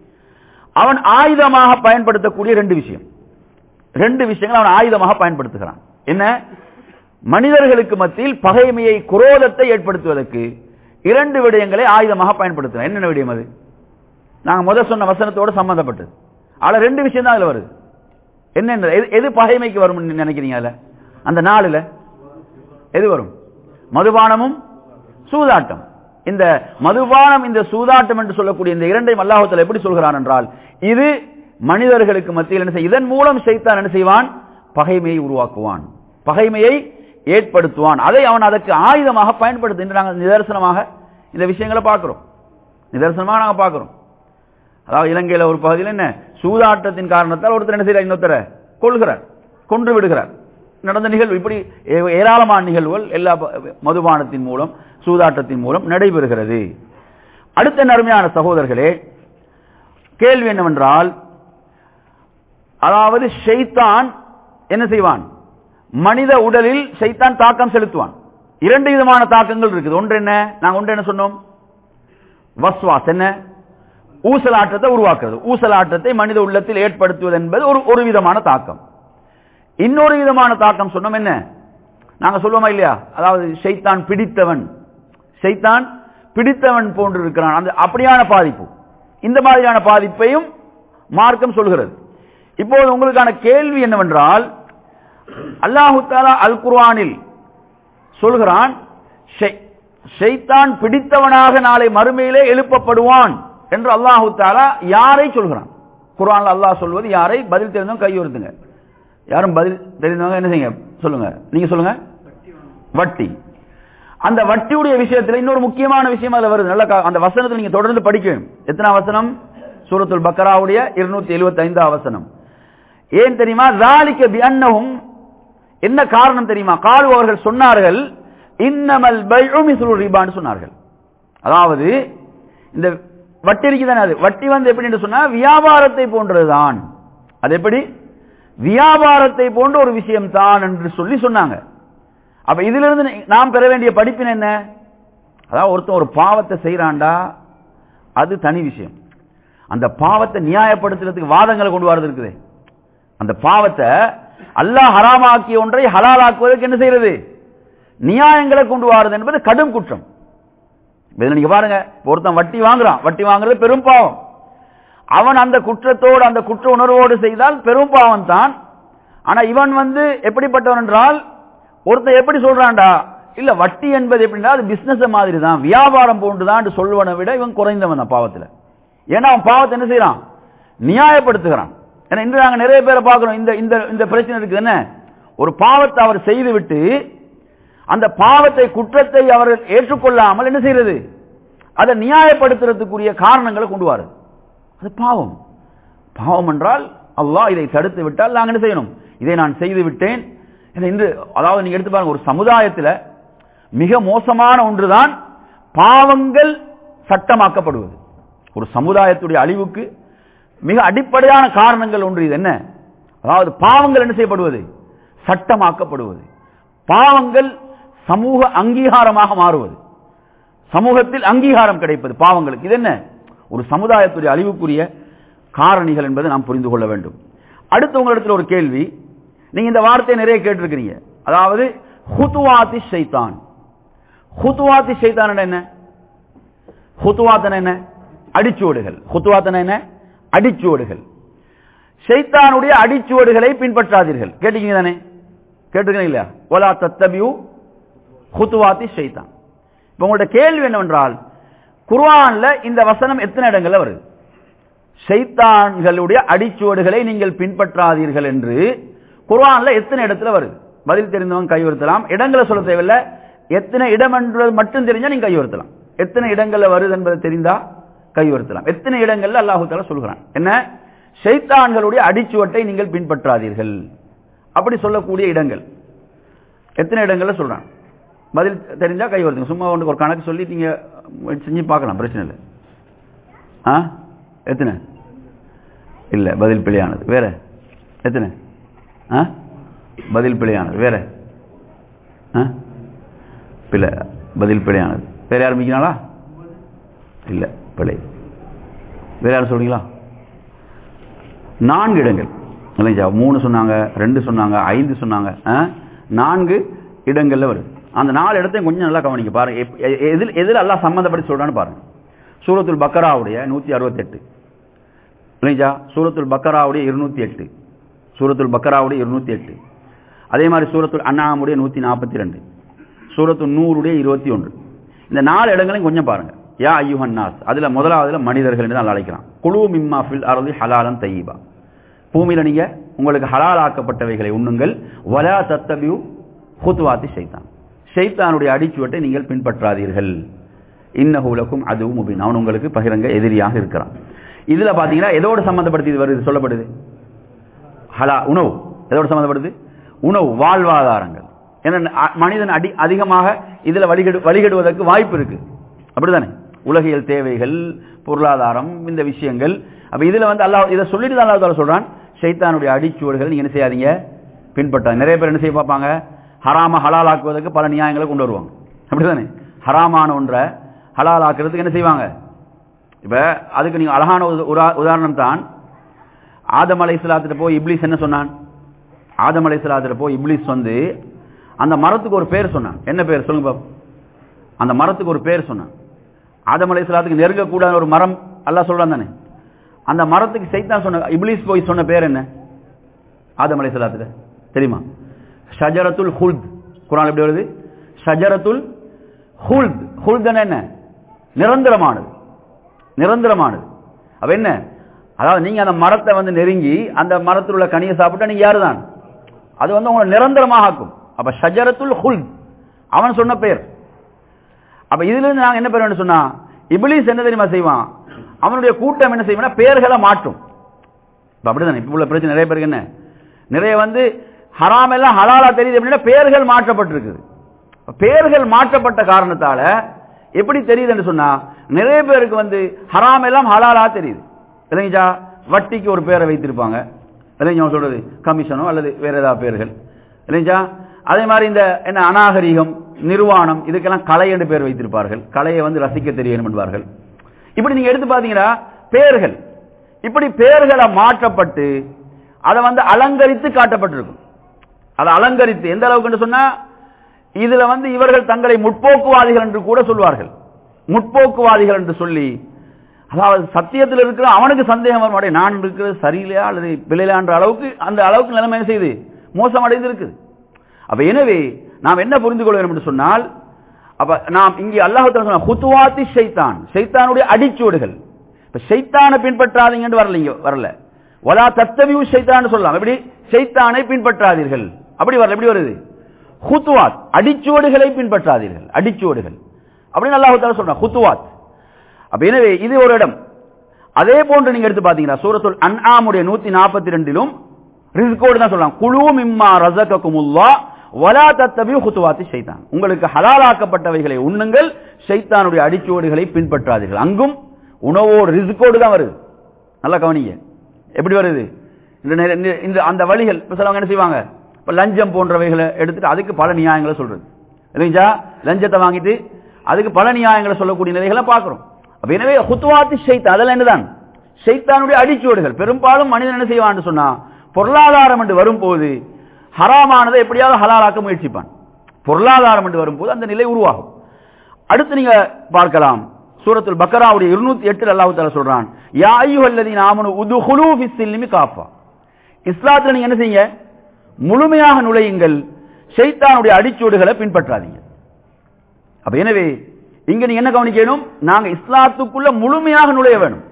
அவன் ஆயுதமாக பயன்படுத்தக்கூடிய ரெண்டு விஷயம் ரெண்டு விஷயங்கள் அவன் ஆயுதமாக பயன்படுத்துகிறான் என்ன மனிதர்களுக்கு மத்தியில் பகைமையை குரோதத்தை ஏற்படுத்துவதற்கு இரண்டு விடயங்களை ஆயுதமாக பயன்படுத்துகிறோம் என்னென்ன விடயம் அது நாங்க முதல் சொன்ன வசனத்தோடு சம்பந்தப்பட்டது ஆனா ரெண்டு விஷயம் தான் அதுல வருது என்னென்ன எது- எது பகைமைக்கு வரும் நினைக்கிறீங்க அதுல அந்த நாளுல எது வரும் மதுபானமும் சூதாட்டம் இந்த மதுபானம் இந்த சூதாட்டம் என்று சொல்லக்கூடிய இந்த இரண்டையும் அல்லாஹுத்தல எப்படி சொல்கிறான் என்றால் இது மனிதர்களுக்கு மத்தியில் என்ன செய்ய இதன் மூலம் செய்தான் என்ன செய்வான் பகைமையை உருவாக்குவான் பகைமையை ஏற்படுத்துவான் அதை அவன் அதற்கு ஆயுதமாக பயன்படுத்து என்று நாங்கள் நிதர்சனமாக இந்த விஷயங்களை பார்க்கிறோம் நிதர்சனமாக நாங்கள் பார்க்கிறோம் அதாவது இலங்கையில ஒரு பகுதியில் என்ன சூதாட்டத்தின் காரணத்தால் ஒருத்தர் என்ன செய்யறார் இன்னொருத்தரை கொள்கிறார் கொன்று விடுகிறார் நடந்த நிகழ்வு இப்படி ஏ- ஏராளமான நிகழ்வுகள் எல்லா ப- மதுபானத்தின் மூலம் சூதாட்டத்தின் மூலம் நடைபெறுகிறது அடுத்த நறுமையான சகோதரர்களே கேள்வி என்னவென்றால் அதாவது ஷைத்தான் என்ன செய்வான் மனித உடலில் ஷைத்தான் தாக்கம் செலுத்துவான் இரண்டு விதமான தாக்கங்கள் இருக்குது ஒன்று என்ன நாங்க ஒன்று என்ன சொன்னோம் வஸ்வாஸ் என்ன ஊசலாட்டத்தை உருவாக்குறது ஊசலாட்டத்தை மனித உள்ளத்தில் ஏற்படுத்துவது என்பது ஒரு ஒரு விதமான தாக்கம் இன்னொரு விதமான தாக்கம் சொன்னோம் என்ன நாங்க சொல்லுவோமா இல்லையா அதாவது ஷைத்தான் பிடித்தவன் ஷைத்தான் பிடித்தவன் போன்று இருக்கிறான் அந்த அப்படியான பாதிப்பு இந்த மாதிரியான பாதிப்பையும் மார்க்கம் சொல்கிறது இப்போது உங்களுக்கான கேள்வி என்னவென்றால் அல்லாஹு தாலா அல் குர்ஆனில் சொல்கிறான் ஷை- ஷைத்தான் பிடித்தவனாக நாளை மறுமையிலே எழுப்பப்படுவான் என்று அல்லாஹு தாலா யாரை சொல்கிறான் குர்ஆன்ல அல்லாஹ் சொல்வது யாரை பதில் தெரிந்தவங்க கையுறுத்துங்க யாரும் பதில் தெரிந்தவங்க என்ன செய்யுங்க சொல்லுங்க நீங்க சொல்லுங்க வட்டி அந்த வட்டியுடைய விஷயத்துல இன்னொரு முக்கியமான விஷயம் அதுல வருது நல்ல கா- அந்த வசனத்தை நீங்க தொடர்ந்து படிக்கணும் எத்தனை வசனம் சூரத்துல் பக்கராவுடைய இருநூத்தி எழுபத்தி ஐந்தாம் வசனம் ஏன் தெரியுமா ஜாலிக்க பிஅன்னஹும் என்ன காரணம் தெரியுமா காலு அவர்கள் சொன்னார்கள் இன்னமல் பைஉ மிஸ்லு ரிபான்னு சொன்னார்கள் அதாவது இந்த வட்டி இருக்குதானே அது வட்டி வந்து எப்படி என்று சொன்னா வியாபாரத்தை போன்றதுதான் அது எப்படி வியாபாரத்தை போன்ற ஒரு விஷயம் தான் என்று சொல்லி சொன்னாங்க அப்ப இதுல இருந்து நீ- நாம் பெற வேண்டிய படிப்பின் என்ன அதாவது ஒருத்தன் ஒரு பாவத்தை செய்யறான்டா அது தனி விஷயம் அந்த பாவத்தை நியாயப்படுத்துறதுக்கு வாதங்களை கொண்டு வரது இருக்குது அந்த பாவத்தை அல்லாஹ் ஹராமாக்கிய ஒன்றை ஹலாலாக்குவதற்கு என்ன செய்யறது நியாயங்களை கொண்டு வாருது என்பது கடும் குற்றம் இதுல நீங்க பாருங்க இப்ப ஒருத்தன் வட்டி வாங்குறான் வட்டி வாங்குறது பெரும் பாவம் அவன் அந்த குற்றத்தோடு அந்த குற்ற உணர்வோடு செய்தால் பெரும் பாவம் தான் ஆனா இவன் வந்து எப்படிப்பட்டவன் என்றால் ஒருத்தன் எப்படி சொல்றான்டா இல்ல வட்டி என்பது எப்படின்னா அது பிசினஸ் மாதிரி தான் வியாபாரம் போன்றுதான் சொல்வனை விட இவன் குறைந்தவன் தான் பாவத்துல ஏன்னா அவன் பாவத்தை என்ன செய்யறான் நியாயப்படுத்துகிறான் ஏன்னா இன்று நாங்க நிறைய பேரை பார்க்கிறோம் இந்த இந்த இந்த பிரச்சனை இருக்குது என்ன ஒரு பாவத்தை அவர் செய்துவிட்டு அந்த பாவத்தை குற்றத்தை அவர் ஏற்றுக்கொள்ளாமல் என்ன செய்யறது அதை நியாயப்படுத்துறதுக்குரிய காரணங்களை கொண்டு வாரு அது பாவம் பாவம் என்றால் அல்லாஹ் இதை தடுத்து விட்டால் நாங்கள் என்ன செய்யணும் இதை நான் செய்து விட்டேன் ஏன்னா இன்று அதாவது நீங்க எடுத்து பாருங்க ஒரு சமுதாயத்தில் மிக மோசமான ஒன்றுதான் பாவங்கள் சட்டமாக்கப்படுவது ஒரு சமுதாயத்துடைய அழிவுக்கு மிக அடிப்படையான காரணங்கள் ஒன்று இது என்ன அதாவது பாவங்கள் என்ன செய்யப்படுவது சட்டமாக்கப்படுவது பாவங்கள் சமூக அங்கீகாரமாக மாறுவது சமூகத்தில் அங்கீகாரம் கிடைப்பது பாவங்களுக்கு இது என்ன ஒரு சமுதாயத்துடைய அழிவுக்குரிய காரணிகள் என்பதை நாம் புரிந்து கொள்ள வேண்டும் அடுத்து உங்களிடத்தில் ஒரு கேள்வி நீங்க இந்த வார்த்தையை நிறைய கேட்டிருக்கிறீங்க அதாவது ஹுத்துவாத்தி ஷைத்தான் ஹுத்துவாத்தி ஷைத்தான் என்ன ஹுத்துவாத்தன என்ன அடிச்சுவடுகள் ஹுத்துவாத்தன என்ன அடிச்சுவடுகள் ஷைத்தானுடைய அடிச்சுவடுகளை பின்பற்றாதீர்கள் கேட்டீங்க தானே கேட்டிருக்கீங்க இல்லையா ஒலா தத்தபியூ ஹுத்துவாத்தி ஷைத்தான் இப்ப உங்களோட கேள்வி என்னவென்றால் குர்ஆன்ல இந்த வசனம் எத்தனை இடங்கள்ல வருது ஷைத்தான்களுடைய அடிச்சுவடுகளை நீங்கள் பின்பற்றாதீர்கள் என்று குர்ஆன்ல எத்தனை இடத்துல வருது பதில் தெரிந்தவங்க கையுறுத்தலாம் இடங்களை சொல்ல தேவையில்லை எத்தனை இடம் என்றது மட்டும் தெரிஞ்சா நீங்க கையுறுத்தலாம் எத்தனை இடங்கள்ல வருது என்பது தெரிந்தா கையுறுத்தலாம் எத்தனை இடங்கள்ல அல்லாஹு தாலா சொல்கிறான் என்ன ஷைத்தான்களுடைய அடிச்சுவட்டை நீங்கள் பின்பற்றாதீர்கள் அப்படி சொல்லக்கூடிய இடங்கள் எத்தனை இடங்கள்ல சொல்றான் பதில் தெரிஞ்சா கை வருதுங்க சும்மா ஒன்று ஒரு கணக்கு சொல்லி நீங்க செஞ்சு பார்க்கலாம் பிரச்சனை இல்லை ஆ எத்தனை இல்ல பதில் பிழையானது வேற எத்தனை ஆ பதில் பிழையானது வேற ஆ பிழை பதில் பிழையானது வேற யாரும் மிக்கிறாங்களா இல்ல பிழை வேற யாரும் சொல்றீங்களா நான்கு இடங்கள் இல்லைங்களா மூணு சொன்னாங்க ரெண்டு சொன்னாங்க ஐந்து சொன்னாங்க ஆ? நான்கு இடங்கள்ல வருது அந்த நாலு இடத்தையும் கொஞ்சம் நல்லா கவனிக்க பாருங்க எப்- எ- எதில் எதில் எல்லாம் சம்மந்தப்பட்டு சொல்றான்னு பாருங்க சூரத்துல் பக்கராவுடைய நூத்தி அறுபத்தெட்டு இல்லைங்களா சூரத்துல் பக்கராவுடைய இருநூத்தி எட்டு சூரத்துல் பக்கராவுடைய இருநூத்தி எட்டு அதே மாதிரி சூரத்துல் அண்ணாமுடைய நூத்தி நாற்பத்தி ரெண்டு சூரத்துல் நூறுடைய இருபத்தி ஒன்று இந்த நாலு இடங்களையும் கொஞ்சம் பாருங்க யா ஐயுஹன் நாஸ் அதுல முதலாவதுல மனிதர்கள் என்று தான் அழைக்கிறான் குழு மிம்மா ஃபில் அருதி ஹலாலன் தையீபா பூமியில நீங்க உங்களுக்கு ஹலால் ஆக்கப்பட்டவைகளை உண்ணுங்கள் வலா தத்தபியூ ஹுத்துவாத்தி ஷைத்தான் ஷைத்தானுடைய அடிச்சுவட்டை நீங்கள் பின்பற்றாதீர்கள் இன்னஹுலக்கும் அதுவும் முபின் அவன் உங்களுக்கு பகிரங்க எதிரியாக இருக்கிறான் இதுல பாத்தீங்கன்னா எதோடு சம்பந்தப்படுத்தி இது வருது சொல்லப்படுது ஹலா உணவு எதோடு சம்பந்தப்படுது உணவு வாழ்வாதாரங்கள் ஏன்னா அ- மனிதன் அடி அதிகமாக இதுல வழிகெடு வழிகெடுவதற்கு வாய்ப்பு இருக்கு அப்படிதானே உலகியல் தேவைகள் பொருளாதாரம் இந்த விஷயங்கள் அப்ப இதுல வந்து அல்லாஹ் இதை சொல்லிட்டு தான் அல்லாஹ் தாலா சொல்றான் ஷைத்தானுடைய அடிச்சுவடுகள் நீங்க என்ன செய்யாதீங்க பின்பற்றாங்க நிறைய பேர் என்ன செய்ய பார்ப்பாங்க ஹராம ஹலால் ஆக்குவதற்கு பல நியாயங்களை கொண்டு வருவாங்க அப்படிதானே ஹராமான ஒன்றை ஹலால் ஆக்குறதுக்கு என்ன செய்வாங்க இப்ப அதுக்கு நீங்க அழகான ஒரு உதா- உதாரணம் தான் ஆதம் அலை போய் இப்லீஸ் என்ன சொன்னான் ஆதம் அலை போய் இப்லீஸ் வந்து அந்த மரத்துக்கு ஒரு பேர் சொன்னான் என்ன பேர் சொல்லுங்க பாப்போம் அந்த மரத்துக்கு ஒரு பேர் சொன்னான் ஆதம் அலை சலாத்துக்கு நெருங்கக்கூடாத ஒரு மரம் அல்லாஹ் சொல்றான் தானே அந்த மரத்துக்கு சைத்தான் சொன்ன இப்லீஸ் போய் சொன்ன பேர் என்ன ஆதம் அலைஹிஸ்ஸலாத்துல தெரியுமா ஷஜரத்துல் ஹுல்த் குர்ஆன் எப்படி வருது ஷஜரத்துல் ஹுல்த் ஹுல்த்னா என்ன நிரந்தரமானது நிரந்தரமானது அப்ப என்ன அதாவது நீங்க அந்த மரத்தை வந்து நெருங்கி அந்த மரத்தில் உள்ள கனியை சாப்பிட்டா நீங்க யாருதான் அது வந்து உங்களை நிரந்தரமாக ஆக்கும் அப்ப ஷஜரத்துல் ஹுல்த் அவன் சொன்ன பெயர் அப்ப இதுல இருந்து நாங்க என்ன பெற சொன்னா இபிலிஸ் என்ன தெரியுமா செய்வான் அவனுடைய கூட்டம் என்ன செய்வான் பெயர்களை மாற்றும் இப்ப அப்படிதானே இப்ப உள்ள பிரச்சனை நிறைய பேருக்கு என்ன நிறைய வந்து ஹராம் எல்லாம் ஹலாலா தெரியுது அப்படின்னா பெயர்கள் மாற்றப்பட்டிருக்குது பெயர்கள் மாற்றப்பட்ட காரணத்தால எப்படி தெரியுதுன்னு சொன்னா நிறைய பேருக்கு வந்து ஹராம் எல்லாம் ஹலாலா தெரியுது இல்லைங்களா வட்டிக்கு ஒரு பேரை வைத்திருப்பாங்க இல்லைங்க சொல்றது கமிஷனோ அல்லது வேற ஏதாவது பேர்கள் இல்லைங்களா அதே மாதிரி இந்த என்ன அநாகரிகம் நிர்வாணம் இதுக்கெல்லாம் கலை என்று பேர் வைத்திருப்பார்கள் கலையை வந்து ரசிக்க தெரியணும் என்பார்கள் இப்படி நீங்க எடுத்து பாத்தீங்கன்னா பெயர்கள் இப்படி பெயர்களை மாற்றப்பட்டு அதை வந்து அலங்கரித்து காட்டப்பட்டிருக்கும் அதை அலங்கரித்து எந்த அளவுக்கு சொன்னா இதுல வந்து இவர்கள் தங்களை முற்போக்குவாதிகள் என்று கூட சொல்வார்கள் முற்போக்குவாதிகள் என்று சொல்லி அதாவது சத்தியத்தில் இருக்கிற அவனுக்கு சந்தேகம் வரும் அடே நான் இருக்கிறது சரியில்லையா அல்லது பிள்ளையான்ற அளவுக்கு அந்த அளவுக்கு நிலைமை என்ன செய்யுது மோசம் அடைந்து இருக்குது அப்ப எனவே நாம் என்ன புரிந்து கொள்ள வேண்டும் என்று சொன்னால் அப்ப நாம் இங்கே அல்லாஹ் ஹுத்துவாத்தி ஷைத்தான் ஷைத்தானுடைய அடிச்சுவடுகள் இப்ப ஷைத்தானை பின்பற்றாதீங்க என்று வரல இங்க வரல வலா தத்தவியூ ஷைத்தான் சொல்லலாம் எப்படி ஷைத்தானை பின்பற்றாதீர்கள் அப்படி வரல எப்படி வருது ஹுத்துவாத் அடிச்சுவடுகளை பின்பற்றாதீர்கள் அடிச்சுவடுகள் அப்படின்னு அல்லாஹ் சொல்றான் ஹுத்துவாத் அப்ப எனவே இது ஒரு இடம் அதே போன்று நீங்க எடுத்து பாத்தீங்கன்னா சூரத்துல் அன்ஆமுடைய நூத்தி நாற்பத்தி ரெண்டிலும் ரிஸ்கோடு தான் சொல்லலாம் குழு மிம்மா ரசகக்குமுல்லா வலா தத்தபி ஹுத்துவாத்தி ஷைத்தான் உங்களுக்கு ஹலாலாக்கப்பட்டவைகளை உண்ணுங்கள் ஷைத்தானுடைய அடிச்சுவடுகளை பின்பற்றாதீர்கள் அங்கும் உணவோடு ரிஸ்கோடு தான் வருது நல்லா கவனிங்க எப்படி வருது இந்த நெ- இந்த- இந்த அந்த வழிகள் இப்ப சிலவங்க என்ன செய்வாங்க இப்ப லஞ்சம் போன்றவைகளை எடுத்துட்டு அதுக்கு பல நியாயங்களை சொல்றது இல்லைங்களா லஞ்சத்தை வாங்கிட்டு அதுக்கு பல நியாயங்களை சொல்லக்கூடிய நிலைகளை பார்க்கிறோம் அப்ப எனவே ஹுத்துவாத்தி ஷைத்தான் அதெல்லாம் என்னதான் ஷைத்தானுடைய அடிச்சுவடுகள் பெரும்பாலும் மனிதன் என்ன செய்வான்னு சொன்னா பொருளாதாரம் என்று வரும்போது ஹராமானதை எப்படியாவது ஹலாலாக்க முயற்சிப்பான் பொருளாதாரம் என்று வரும்போது அந்த நிலை உருவாகும் அடுத்து நீங்க பார்க்கலாம் சூரத்துல் பக்கராவுடைய இருநூத்தி எட்டு அல்லாஹு தாலா சொல்றான் யா ஐயுஹல்லதீன ஆமனு உதுஹுலூ ஃபிஸ்ஸில்மி காஃபா இஸ்லாத்துல நீங்க என்ன செய்யுங்க முழுமையாக நுழையுங்கள் ஷைத்தானுடைய அடிச்சுவடுகளை பின்பற்றாதீங்க அப்ப எனவே இங்க நீங்க என்ன கவனிக்கணும் நாங்க இஸ்லாத்துக்குள்ள முழுமையாக நுழைய வேணும்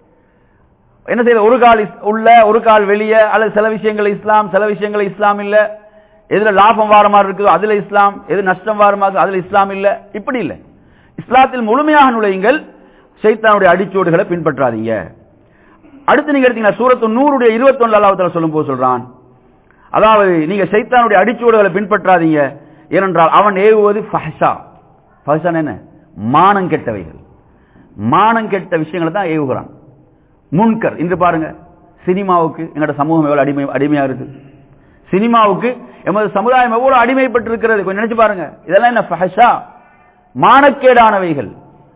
என்ன செய்யற ஒரு கால் இஸ்- உள்ள ஒரு கால் வெளியே அல்லது சில விஷயங்கள் இஸ்லாம் சில விஷயங்கள் இஸ்லாம் இல்ல எதுல லாபம் வார மாதிரி இருக்குதோ அதுல இஸ்லாம் எது நஷ்டம் வார மாதிரி அதுல இஸ்லாம் இல்ல இப்படி இல்ல இஸ்லாத்தில் முழுமையாக நுழையுங்கள் ஷைத்தானுடைய அடிச்சோடுகளை பின்பற்றாதீங்க அடுத்து நீங்க எடுத்தீங்கன்னா சூரத்து நூறுடைய இருபத்தி ஒன்று அல்லாஹ் சொல்லும் போது சொல்றான் அதாவது நீங்க சைத்தானுடைய அடிச்சுவடுகளை பின்பற்றாதீங்க ஏனென்றால் அவன் ஏவுவது ஃபஹ்ஷா ஃபஹ்ஷான்னா என்ன மானம் கெட்டவைகள் மானம் கெட்ட விஷயங்களை தான் ஏவுகிறான் முன்கர் இன்று பாருங்க சினிமாவுக்கு எங்களோட சமூகம் எவ்வளவு அடிமை அடிமையா இருக்கு சினிமாவுக்கு எமது சமுதாயம் எவ்வளவு அடிமைப்பட்டிருக்கிறது கொஞ்சம் நினைச்சு பாருங்க இதெல்லாம் என்ன ஃபஹ்ஷா மானக்கேடானவைகள்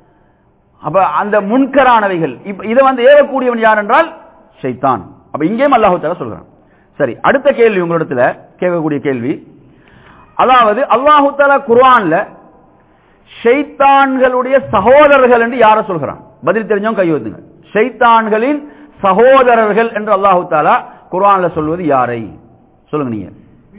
அப்ப அந்த முன்கரானவைகள் இப்ப இதை வந்து ஏறக்கூடியவன் யார் என்றால் ஷைத்தான் அப்ப இங்கேயும் அல்லாஹு தஆலா சொல்றான் சரி அடுத்த கேள்வி உங்களிடத்துல கேட்கக்கூடிய கேள்வி அதாவது அல்லாஹு தஆலா குர்ஆன்ல ஷைத்தான்களுடைய சகோதரர்கள் என்று யார சொல்கிறான் பதில் தெரிஞ்சவங்க கை வைத்துங்க ஷைத்தான்களின் சகோதரர்கள் என்று அல்லாஹு தாலா குர்ஆன்ல சொல்வது யாரை சொல்லுங்க நீங்க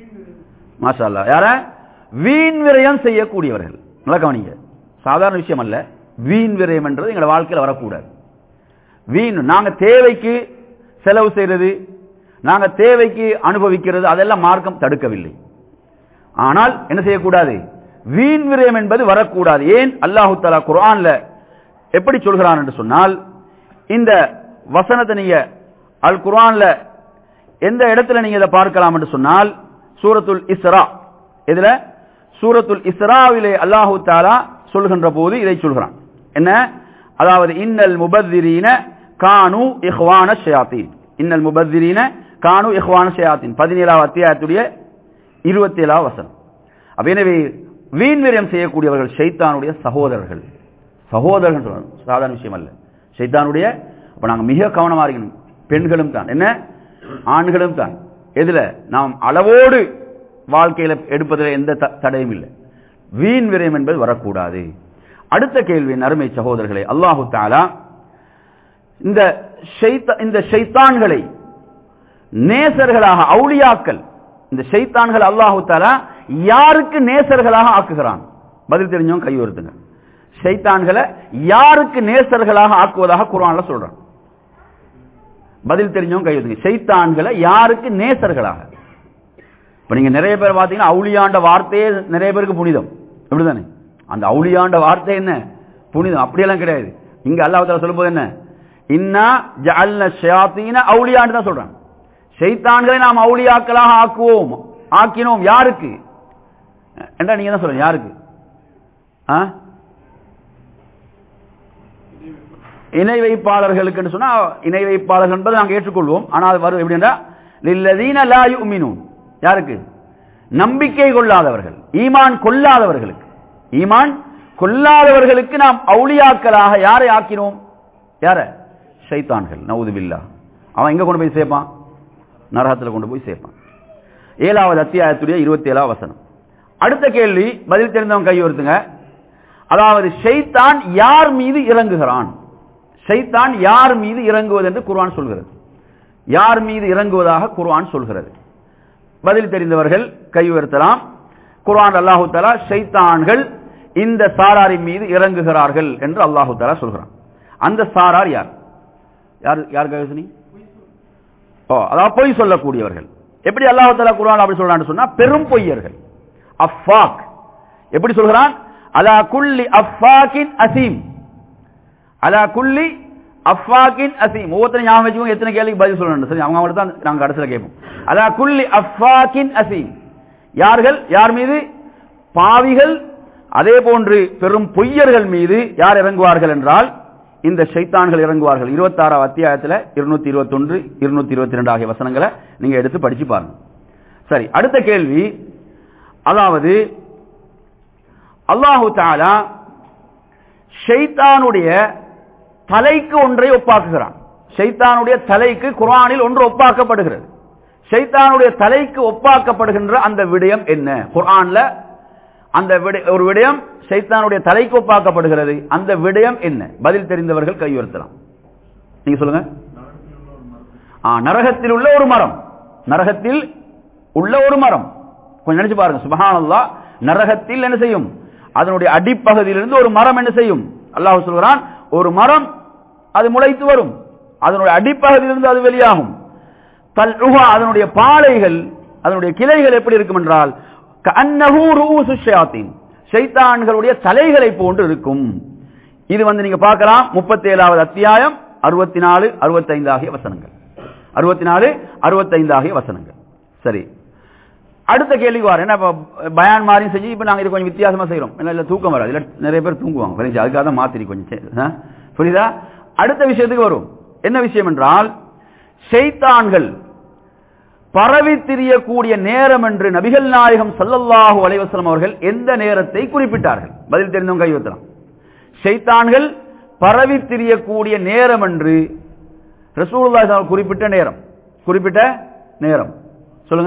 மாஷா அல்லாஹ் யார வீண் விரயம் செய்யக்கூடியவர்கள் நல்லா கவனிங்க சாதாரண விஷயம் அல்ல வீண் விரயம் என்றது எங்க வாழ்க்கையில் வரக்கூடாது வீண் நாங்க தேவைக்கு செலவு செய்யறது நாங்க தேவைக்கு அனுபவிக்கிறது அதெல்லாம் மார்க்கம் தடுக்கவில்லை ஆனால் என்ன செய்யக்கூடாது வீண் விரயம் என்பது வரக்கூடாது ஏன் அல்லாஹு தஆலா குர்ஆன்ல எப்படி சொல்கிறான் என்று சொன்னால் இந்த வசனத்தை நீங்க அல் குர்ஆன்ல எந்த இடத்துல நீங்க இதை பார்க்கலாம் என்று சொன்னால் சூரத்துல் இஸ்ரா இதுல சூரத்துல் இஸ்ராவிலே அல்லாஹு தாலா சொல்கின்ற போது இதை சொல்கிறான் என்ன அதாவது இன்னல் முபத்திரீன கானு இஹ்வான ஷயாத்தீன் இன்னல் முபத்திரீன கானு இஹ்வான ஷயாத்தீன் பதினேழாவது அத்தியாயத்துடைய இருபத்தி ஏழாவது வசனம் அப்ப எனவே வீண்விரயம் செய்யக்கூடியவர்கள் ஷைத்தானுடைய சகோதரர்கள் சகோதரர்கள் சொல்லணும் சாதாரண விஷயம் அல்ல ஷைத்தானுடைய அப்ப நாங்க மிக கவனமா இருக்கணும் பெண்களும் தான் என்ன ஆண்களும் தான் எதுல நாம் அளவோடு வாழ்க்கையில எடுப்பதில் எந்த த- தடையும் இல்லை வீண் விரயம் என்பது வரக்கூடாது அடுத்த கேள்வி நறுமை சகோதரர்களே அல்லாஹு தாலா இந்த ஷைத்தா- இந்த ஷைத்தான்களை நேசர்களாக அவுளியாக்கள் இந்த ஷைத்தான்கள் அல்லாஹு தாலா யாருக்கு நேசர்களாக ஆக்குகிறான் பதில் தெரிஞ்சவங்க கை உயர்த்துங்க ஷைத்தான்களை யாருக்கு நேசர்களாக ஆக்குவதாக குர்ஆன்ல சொல்றான் பதில் தெரிஞ்சவங்க கை உயர்த்துங்க ஷைத்தான்களை யாருக்கு நேசர்களாக இப்ப நீங்க நிறைய பேர் பாத்தீங்கன்னா அவுளியாண்ட வார்த்தையே நிறைய பேருக்கு புனிதம் இப்படிதானே அந்த அவுளியாண்ட வார்த்தை என்ன புனிதம் அப்படியெல்லாம் கிடையாது இங்க அல்லாஹ் தாலா சொல்லும்போது என்ன இன்னா ஜஅல்ன ஷயாத்தீன அவுலியான்னு தான் சொல்றான் ஷைத்தான்களை நாம் அவுலியாக்களாக ஆக்குவோம் ஆக்கினோம் யாருக்கு என்றா நீங்க தான் சொல்லுங்க யாருக்கு ஆ? இணை வைப்பாளர்களுக்கு சொன்னா இணை வைப்பாளர்கள் என்பதை நாங்கள் ஏற்றுக்கொள்வோம் ஆனால் அது வரும் எப்படின்னா லில்லதீன லா யுமினூன் யாருக்கு நம்பிக்கை கொள்ளாதவர்கள் ஈமான் கொள்ளாதவர்களுக்கு ஈமான் கொள்ளாதவர்களுக்கு நாம் அவுளியாக்களாக யாரை ஆக்கினோம் யார ஷைத்தான்கள் நவுது பில்லா அவன் எங்க கொண்டு போய் சேர்ப்பான் நரகத்துல கொண்டு போய் சேர்ப்பான் ஏழாவது அத்தியாயத்துடைய இருபத்தி ஏழாவது வசனம் அடுத்த கேள்வி பதில் தெரிந்தவன் கை உயர்த்துங்க அதாவது ஷைத்தான் யார் மீது இறங்குகிறான் ஷைத்தான் யார் மீது இறங்குவது என்று குர்ஆன் சொல்கிறது யார் மீது இறங்குவதாக குர்ஆன் சொல்கிறது பதில் தெரிந்தவர்கள் கை உயர்த்தலாம் குர்ஆன் அல்லாஹு தஆலா ஷைத்தான்கள் இந்த சாராரின் மீது இறங்குகிறார்கள் என்று அல்லாஹு தஆலா சொல்கிறான் அந்த சாரார் யார் யார் யார் கை யோசனை ஓ அதாவது பொய் சொல்லக்கூடியவர்கள் எப்படி அல்லாஹ் தஆலா குர்ஆன் அப்படி சொல்றான்னு சொன்னா பெரும் பொய்யர்கள் அஃபாக் எப்படி சொல்கிறான் அலா குல்லி அஃபாக்கின் அசீம் அலா குல்லி அஃபாக்கின் அசீம் ஒவ்வொருத்தரும் ஞாபகம் வச்சுக்கோங்க எத்தனை கேள்விக்கு பதில் சொல்லணும் சரி அவங்க மட்டும் தான் நாங்க கடைசியில் கேட்போம் அலா குல்லி அஃபாக்கின் அசீம் யார்கள் யார் மீது பாவிகள் அதே போன்று பெரும் பொய்யர்கள் மீது யார் இறங்குவார்கள் என்றால் இந்த ஷைத்தான்கள் இறங்குவார்கள் இருபத்தாறாம் அத்தியாயத்தில் இருநூத்தி இருபத்தொன்று இருநூத்தி இருபத்தி ரெண்டு ஆகிய வசனங்களை நீங்க எடுத்து படிச்சு பாருங்க சரி அடுத்த கேள்வி அதாவது அல்லாஹு தாலா ஷைத்தானுடைய தலைக்கு ஒன்றை ஒப்பாக்குகிறான் ஷைத்தானுடைய தலைக்கு குர்ஆனில் ஒன்று ஒப்பாக்கப்படுகிறது ஷைத்தானுடைய தலைக்கு ஒப்பாக்கப்படுகின்ற அந்த விடயம் என்ன குர்ஆன்ல அந்த விட- ஒரு விடயம் ஷைத்தானுடைய தலைக்கு ஒப்பாக்கப்படுகிறது அந்த விடயம் என்ன பதில் தெரிந்தவர்கள் கையுறுத்தலாம் நீங்க சொல்லுங்க ஆ, நரகத்தில் உள்ள ஒரு மரம் நரகத்தில் உள்ள ஒரு மரம் கொஞ்சம் நினைச்சு பாருங்க சுபஹானல்லாஹ் நரகத்தில் என்ன செய்யும் அதனுடைய அடிப்பகுதியிலிருந்து ஒரு மரம் என்ன செய்யும் அல்லாஹ் சொல்கிறான் ஒரு மரம் அது முளைத்து வரும் அதனுடைய அடிப்பகுதியிலிருந்து அது வெளியாகும் தல்உஹா அதனுடைய பாலைகள் அதனுடைய கிளைகள் எப்படி இருக்கும் என்றால் கஅன்னஹு ரூஉசு ஷயாத்தீன் ஷைத்தான்களுடைய தலைகளை போன்று இருக்கும் இது வந்து நீங்க பார்க்கலாம் 37வது அத்தியாயம் 64 65 ஆகிய வசனங்கள் 64 65 ஆகிய வசனங்கள் சரி அடுத்த கேள்விக்கு வர என்ன இப்ப பயான் மாதிரி செஞ்சு இப்ப நாங்க இது கொஞ்சம் வித்தியாசமா செய்றோம் என்ன இல்ல தூக்கம் வராது இல்ல நிறைய பேர் தூங்குவாங்க புரியுது அதுக்காக தான் மாத்திரி கொஞ்சம் சே- ஆ? புரியுதா அடுத்த விஷயத்துக்கு வரும் என்ன விஷயம் என்றால் ஷைத்தான்கள் பரவி திரியக்கூடிய நேரம் என்று நபிகள் நாயகம் ஸல்லல்லாஹு அலைஹி வஸல்லம் அவர்கள் எந்த நேரத்தை குறிப்பிட்டார்கள் பதில் தெரிந்தவங்க கை வைக்கலாம் ஷைத்தான்கள் பரவி திரியக்கூடிய நேரம் என்று ரசூலுல்லாஹி ஸல்லல்லாஹு அலைஹி வஸல்லம் குறிப்பிட்ட நேரம் குறிப்பிட்ட நேரம் சொல்லுங்க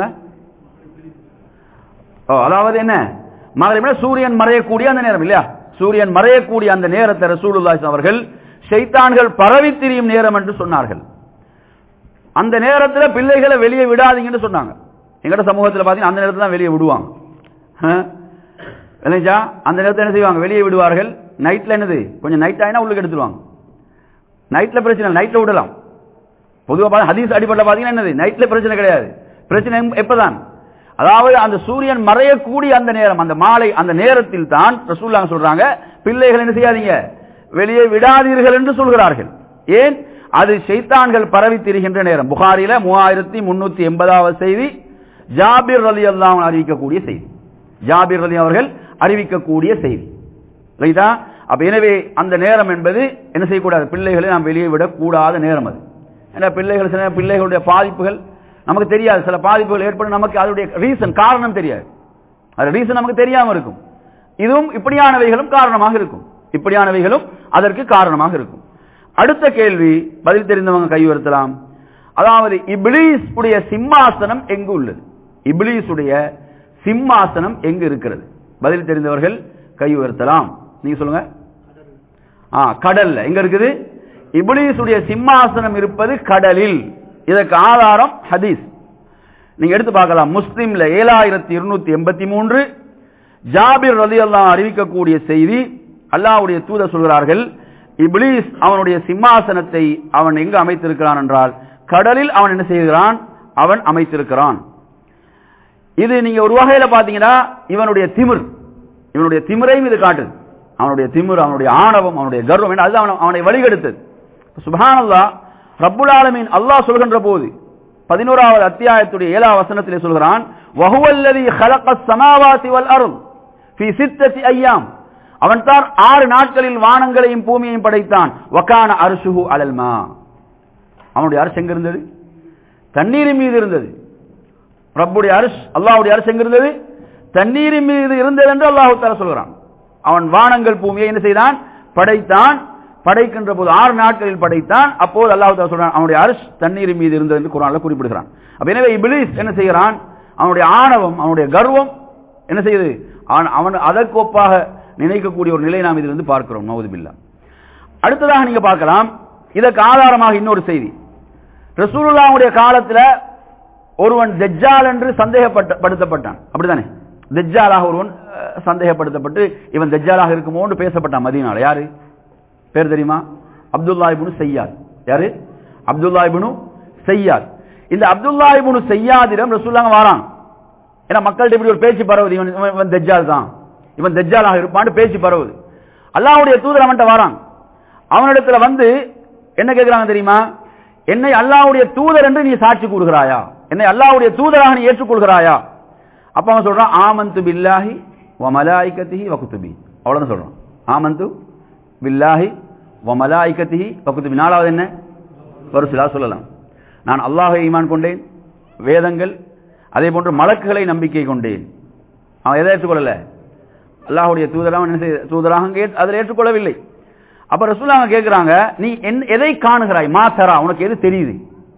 ஓ அதாவது என்ன மகரிபின சூரியன் மறையக்கூடிய அந்த நேரம் இல்லையா சூரியன் மறையக்கூடிய அந்த நேரத்தை ரசூலுல்லாஹி ஸல்லல்லாஹு அலைஹி வஸல்லம் அவர்கள் ஷைத்தான்கள் பரவி திரியும் நேரம் என்று சொன்னார்கள் அந்த நேரத்தில் பிள்ளைகளை வெளியே விடாதீங்கன்னு சொன்னாங்க எங்கட சமூகத்தில் பார்த்தீங்கன்னா அந்த நேரத்தில் தான் வெளியே விடுவாங்க ஆ? இல்லைங்களா அந்த நேரத்தில் என்ன செய்வாங்க வெளியே விடுவார்கள் நைட்ல என்னது கொஞ்சம் நைட் ஆயினா உள்ளுக்கு எடுத்துருவாங்க நைட்ல பிரச்சனை நைட்ல விடலாம் பொதுவாக பார்த்தா ஹதீஸ் அடிப்படையில் பார்த்தீங்கன்னா என்னது நைட்ல பிரச்சனை கிடையாது பிரச்சனை எங்க- எப்பதான் அதாவது அந்த சூரியன் மறையக்கூடிய அந்த நேரம் அந்த மாலை அந்த நேரத்தில் தான் ரசூலுல்லாஹ் சொல்றாங்க பிள்ளைகள் என்ன செய்யாதீங்க வெளியே விடாதீர்கள் என்று சொல்கிறார்கள் ஏன் அது ஷைத்தான்கள் பரவி திரிகின்ற நேரம் புகாரில மூவாயிரத்தி முன்னூத்தி எண்பதாவது செய்தி ஜாபிர் ரலி அல்லாஹ் அறிவிக்கக்கூடிய செய்தி ஜாபிர் ரலி அவர்கள் அறிவிக்கக்கூடிய செய்தி ரைட்டா அப்ப எனவே அந்த நேரம் என்பது என்ன செய்யக்கூடாது பிள்ளைகளை நாம் வெளியே விடக்கூடாத நேரம் அது ஏன்னா பிள்ளைகள் சில நேரம் பிள்ளைகளுடைய பாதிப்புகள் நமக்கு தெரியாது சில பாதிப்புகள் ஏற்படும் நமக்கு அதனுடைய ரீசன் காரணம் தெரியாது அது ரீசன் நமக்கு தெரியாம இருக்கும் இதுவும் இப்படியானவைகளும் காரணமாக இருக்கும் இப்படியானவைகளும் அதற்கு காரணமாக இருக்கும் அடுத்த கேள்வி பதில் தெரிந்தவங்க கை உயர்த்தலாம் அதாவது இப்லீஸ் உடைய சிம்மாசனம் எங்கு உள்ளது இப்லீஸ் உடைய சிம்மாசனம் எங்கு இருக்கிறது பதில் தெரிந்தவர்கள் கை உயர்த்தலாம் நீங்க சொல்லுங்க ஆ கடல்ல எங்க இருக்குது இப்லீஸ் உடைய சிம்மாசனம் இருப்பது கடலில் இதற்கு ஆதாரம் ஹதீஸ் நீங்க எடுத்து பார்க்கலாம் முஸ்லிம்ல ஏழாயிரத்தி இருநூத்தி எண்பத்தி மூன்று ஜாபிர் ரதி அல்லாஹ் அறிவிக்கக்கூடிய செய்தி அல்லாஹ்வுடைய தூதர் சொல்கிறார்கள் இப்லீஸ் அவனுடைய சிம்மாசனத்தை அவன் எங்கு அமைத்திருக்கிறான் என்றால் கடலில் அவன் என்ன செய்கிறான் அவன் அமைத்திருக்கிறான் இது நீங்க ஒரு வகையில பாத்தீங்கன்னா இவனுடைய திமிர் இவனுடைய திமிரையும் இது காட்டுது அவனுடைய திமிர் அவனுடைய ஆணவம் அவனுடைய கர்வம் என்ன அது அவன் அவனை வழிகெடுத்தது சுபஹானல்லா ரப்புல் ஆலமீன் அல்லாஹ் சொல்கின்ற போது பதினோராவது அத்தியாயத்துடைய ஏழாவது வசனத்திலே சொல்கிறான் வஹுவல்லதி ஹலக சமாவாசி வல் அருள் ஃபி சித்தத்தி ஐயாம் அவன் தான் ஆறு நாட்களில் வானங்களையும் பூமியையும் படைத்தான் வக்கான அரிசுஹு அலல்மா அவனுடைய அரசு எங்க இருந்தது தண்ணீரின் மீது இருந்தது ரப்புடைய அரசு அல்லாஹ்வுடைய அரசு எங்க இருந்தது தண்ணீரின் மீது இருந்தது என்று அல்லாஹு தாலா சொல்கிறான் அவன் வானங்கள் பூமியை என்ன செய்தான் படைத்தான் படைக்கின்ற போது ஆறு நாட்களில் படைத்தான் அப்போது அல்லாஹு தாலா சொல்றான் அவனுடைய அரசு தண்ணீரின் மீது இருந்தது என்று குரான்ல குறிப்பிடுகிறான் அப்ப எனவே இபிலிஸ் என்ன செய்கிறான் அவனுடைய ஆணவம் அவனுடைய கர்வம் என்ன செய்யுது அவன் அவன் அதற்கு ஒப்பாக நினைக்கக்கூடிய ஒரு நிலை நாம் இதிலிருந்து பார்க்கிறோம் நவதுபில்லா அடுத்ததாக நீங்க பார்க்கலாம் இதற்கு ஆதாரமாக இன்னொரு செய்தி ரசூலுல்லாவுடைய காலத்துல ஒருவன் தெஜ்ஜால் என்று சந்தேகப்படுத்தப்பட்டான் அப்படிதானே தெஜ்ஜாலாக ஒருவன் அஹ், சந்தேகப்படுத்தப்பட்டு இவன் தெஜ்ஜாலாக இருக்குமோ என்று பேசப்பட்டான் மதீனால யாரு பேர் தெரியுமா அப்துல்லா இப்னு செய்யாத் யாரு அப்துல்லா இப்னு செய்யாத் இந்த அப்துல்லா இப்னு செய்யாதிடம் ரசூலுல்லாஹ் வாரான் ஏன்னா மக்கள்கிட்ட இப்படி ஒரு பேச்சு பரவுது இவன் இவன் இவன் தெஜ்ஜால் தான் இவன் தெஜ்ஜாலாக இருப்பான்னு பேச்சு பரவுது அல்லாஹ்வுடைய தூதர் அவன்கிட்ட வரான் அவனிடத்துல வந்து என்ன கேட்கிறாங்க தெரியுமா என்னை அல்லாஹ்வுடைய தூதர் என்று நீ சாட்சி கூறுகிறாயா என்னை அல்லாஹ்வுடைய தூதராக நீ ஏற்றுக்கொள்கிறாயா அப்ப அவன் சொல்றான் ஆமந்து பில்லாஹி வ மலாயிகத்திஹி வ குத்துபி அவ்வளவுதான் சொல்றான் ஆமந்து பில்லாஹி வ மலாயிகத்திஹி வ குத்துபி நாலாவது என்ன ஒரு சிலா சொல்லலாம் நான் அல்லாஹை ஈமான் கொண்டேன் வேதங்கள் அதே போன்று மலக்குகளை நம்பிக்கை கொண்டேன் அவன் எதை ஏற்றுக்கொள்ளல அல்லாஹ்வுடைய தூதராக என்ன செய்ய தூதராக அங்கே ஏற்று- அதில் ஏற்றுக்கொள்ளவில்லை அப்ப ரசூலாங்க கேட்கிறாங்க நீ என் எதை காணுகிறாய் மாத்தரா உனக்கு எது தெரியுது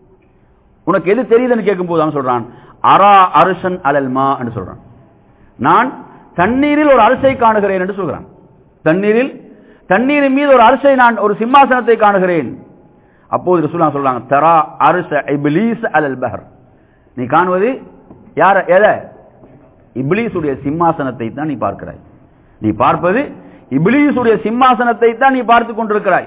உனக்கு எது தெரியுதுன்னு கேட்கும்போது அவன் சொல்றான் அரா அருஷன் அலல் மா என்று சொல்றான் நான் தண்ணீரில் ஒரு அரசை காணுகிறேன் என்று சொல்கிறான் தண்ணீரில் தண்ணீரின் மீது ஒரு அரசை நான் ஒரு சிம்மாசனத்தை காணுகிறேன் அப்போது ரசூலுல்லாஹ் சொல்றாங்க தரா அருஷ இப்லீஸ் அலல் பஹர் நீ காணுவது யார எதை இப்லீஸுடைய சிம்மாசனத்தை தான் நீ பார்க்கிறாய் நீ பார்ப்பது இப்லீஸுடைய சிம்மாசனத்தை தான் நீ பார்த்து கொண்டிருக்கிறாய்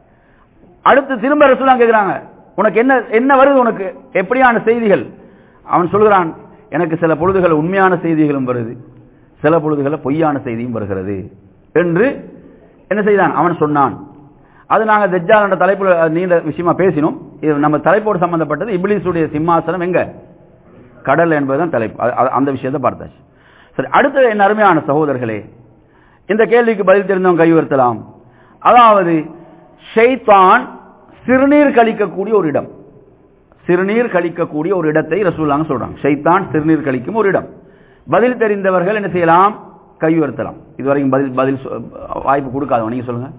அடுத்து திரும்ப ரசூலுல்லாஹ் கேக்குறாங்க உனக்கு என்ன என்ன வருது உனக்கு எப்படியான செய்திகள் அவன் சொல்கிறான் எனக்கு சில பொழுதுகள் உண்மையான செய்திகளும் வருது சில பொழுதுகள பொய்யான செய்தியும் வருகிறது என்று என்ன செய்தான் அவன் சொன்னான் அது நாங்க தெஜ்ஜால் என்ற தலைப்புல அஹ், நீண்ட விஷயமா பேசினோம் இது நம்ம தலைப்போடு சம்பந்தப்பட்டது இப்லீஸுடைய சிம்மாசனம் எங்க கடல் என்பதுதான் தலைப்பு அது- அது- அந்த விஷயத்தை பார்த்தாச்சு சரி அடுத்தது என் அருமையான சகோதரர்களே இந்த கேள்விக்கு பதில் தெரிந்தவங்க கை உயர்த்தலாம் அதாவது ஷைத்தான் சிறுநீர் கழிக்கக்கூடிய ஒரு இடம் சிறுநீர் கழிக்கக்கூடிய ஒரு இடத்தை ரசூலாங்க சொல்றாங்க ஷைத்தான் சிறுநீர் கழிக்கும் ஒரு இடம் பதில் தெரிந்தவர்கள் என்ன செய்யலாம் கை உயர்த்தலாம் இதுவரைக்கும் பதில் பதில் சொ- வாய்ப்பு கொடுக்காதவங்க நீங்க சொல்லுங்க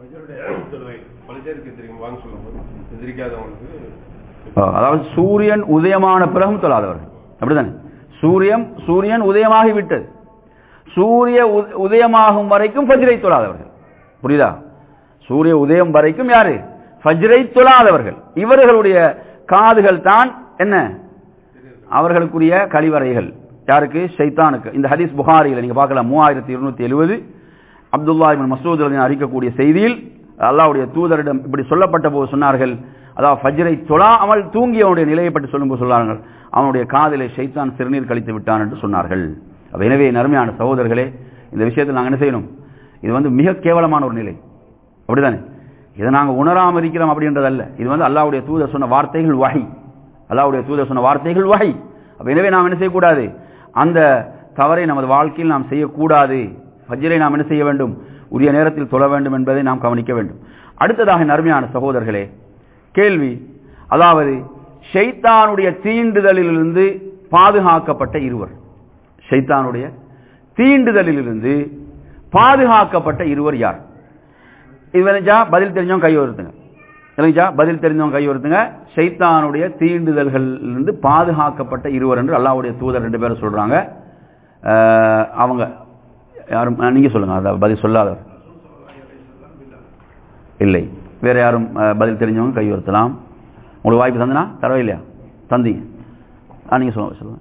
பல பேருக்கு தெரியும் வாங்க சொல்லும்போது எதிரிக்காதவங்களுக்கு ஆ, அதாவது சூரியன் உதயமான பிறகும் தொழாதவர்கள் அப்படிதானே சூரியன் சூரியன் உதயமாகி விட்டது சூரிய உத- உதயமாகும் வரைக்கும் ஃபஜ்ரை தொழாதவர்கள் புரியுதா சூரிய உதயம் வரைக்கும் யாரு ஃபஜ்ரை தொழாதவர்கள் இவர்களுடைய காதுகள் தான் என்ன அவர்களுக்குரிய கழிவறைகள் யாருக்கு ஷைத்தானுக்கு இந்த ஹதீஸ் புகாரியில் நீங்க பார்க்கலாம் மூவாயிரத்தி இருநூத்தி எழுபது அப்துல்லா இபின் மசூத் ரலியல்லாஹு அறிக்கக்கூடிய செய்தியில் அல்லாஹ்வுடைய தூதரிடம் இப்படி சொல்லப்பட்ட போது சொன்னார்கள் அதாவது ஃபஜ்ரை தொழாமல் தூங்கியவனுடைய நிலையை பற்றி சொல்லும்போது சொன்னார்கள் அவனுடைய காதிலே ஷைத்தான் சிறுநீர் கழித்து விட்டான் என்று சொன்னார்கள் அப்ப எனவே நறுமையான சகோதரர்களே இந்த விஷயத்தில் நாங்கள் என்ன செய்யணும் இது வந்து மிக கேவலமான ஒரு நிலை அப்படிதானே இதை நாங்கள் உணராம இருக்கிறோம் அப்படின்றதல்ல இது வந்து அல்லாஹ்வுடைய தூதர் சொன்ன வார்த்தைகள் வகை அல்லாஹ்வுடைய தூதர் சொன்ன வார்த்தைகள் வகை அப்ப எனவே நாம் என்ன செய்யக்கூடாது அந்த தவறை நமது வாழ்க்கையில் நாம் செய்யக்கூடாது ஃபஜ்ரை நாம் என்ன செய்ய வேண்டும் உரிய நேரத்தில் தொழ வேண்டும் என்பதை நாம் கவனிக்க வேண்டும் அடுத்ததாக என் அருமையான சகோதரர்களே கேள்வி அதாவது ஷைத்தானுடைய தீண்டுதலிலிருந்து பாதுகாக்கப்பட்ட இருவர் ஷைத்தானுடைய தீண்டுதலிலிருந்து பாதுகாக்கப்பட்ட இருவர் யார் இது விளைஞ்சா பதில் தெரிஞ்சவங்க கை உயர்த்துங்க விளைஞ்சா பதில் தெரிஞ்சவங்க கை உயர்த்துங்க ஷைத்தானுடைய தீண்டுதல்களிலிருந்து பாதுகாக்கப்பட்ட இருவர் என்று அல்லாஹ்வுடைய தூதர் ரெண்டு பேரும் சொல்றாங்க அஹ், அவங்க யாரும் அஹ், நீங்க சொல்லுங்க அதாவது பதில் சொல்லாதவர் இல்லை வேற யாரும் அஹ், பதில் தெரிஞ்சவங்க கை உயர்த்தலாம் உங்களுக்கு வாய்ப்பு தந்தனா தரவே இல்லையா தந்தீங்க ஆ நீங்கள் சொல்லுங்க சொல்லுங்க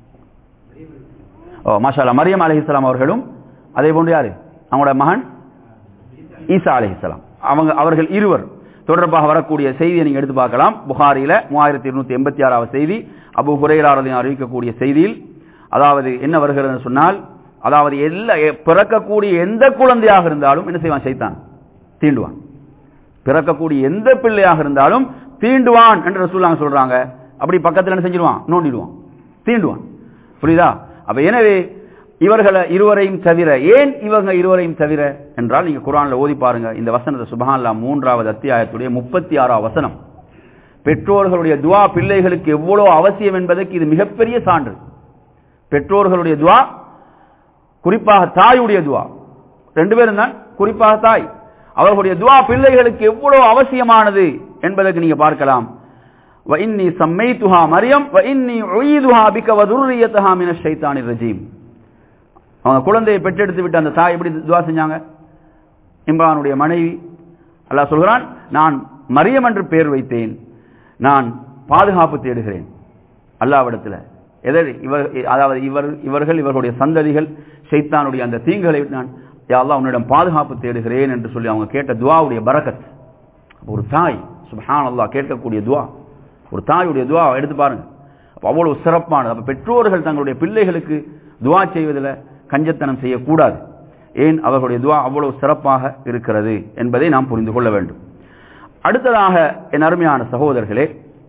ஓ மாஷா மரியம் அலிஹிஸ்லாம் அவர்களும் அதே போன்று யாரு அவங்களோட மகன் ஈசா அலிஹிஸ்லாம் அவங்க அவர்கள் இருவர் தொடர்பாக வரக்கூடிய செய்தியை நீங்க எடுத்து பார்க்கலாம் புகாரில மூவாயிரத்தி இருநூத்தி எண்பத்தி ஆறாவது செய்தி அபு ஹுரைராரதையும் அறிவிக்கக்கூடிய செய்தியில் அதாவது என்ன வருகிறது சொன்னால் அதாவது எல்லா பிறக்கக்கூடிய எந்த குழந்தையாக இருந்தாலும் என்ன செய்வான் சைத்தான் தீண்டுவான் பிறக்கக்கூடிய எந்த பிள்ளையாக இருந்தாலும் தீண்டுவான் என்று ரசூல்லாங்க சொல்றாங்க அப்படி பக்கத்தில் என்ன செஞ்சிருவான் நோண்டிடுவான் தீண்டுவான் புரியுதா அப்ப எனவே இவர்களை இருவரையும் தவிர ஏன் இவங்க இருவரையும் தவிர என்றால் நீங்க குரான்ல ஓதி பாருங்க இந்த வசனத்தை சுபஹான்லா மூன்றாவது அத்தியாயத்துடைய முப்பத்தி ஆறாம் வசனம் பெற்றோர்களுடைய துவா பிள்ளைகளுக்கு எவ்வளவு அவசியம் என்பதற்கு இது மிகப்பெரிய சான்று பெற்றோர்களுடைய துவா குறிப்பாக தாயுடைய துவா ரெண்டு பேரும் தான் குறிப்பாக தாய் அவர்களுடைய துவா பிள்ளைகளுக்கு எவ்வளவு அவசியமானது என்பதற்கு நீங்க பார்க்கலாம் وإني سميتها مريم وإني أعيدها بك وذريتها من الشيطان الرجيم அவங்க குழந்தையை பெற்றெடுத்து விட்டு அந்த தாய் எப்படி துவா செஞ்சாங்க இம்ரானுடைய மனைவி அல்லாஹ் சொல்கிறான் நான் மரியம் என்று பெயர் வைத்தேன் நான் பாதுகாப்பு தேடுகிறேன் அல்லாவிடத்தில் எதை இவர் அதாவது இவர் இவர்கள் இவர்களுடைய சந்ததிகள் ஷைத்தானுடைய அந்த தீங்குகளை நான் யாரெல்லாம் உன்னிடம் பாதுகாப்பு தேடுகிறேன் என்று சொல்லி அவங்க கேட்ட துவாவுடைய பரக்கத் ஒரு தாய் சுபஹான் அல்லாஹ் கேட்கக்கூடிய துவா ஒரு தாயுடைய துவா எடுத்து பாருங்க அப்ப அவ்வளவு சிறப்பானது அப்ப பெற்றோர்கள் தங்களுடைய பிள்ளைகளுக்கு துவா செய்வதில் கஞ்சத்தனம் செய்யக்கூடாது ஏன் அவர்களுடைய துவா அவ்வளவு சிறப்பாக இருக்கிறது என்பதை நாம் புரிந்து கொள்ள வேண்டும் அடுத்ததாக என் அருமையான சகோதரர்களே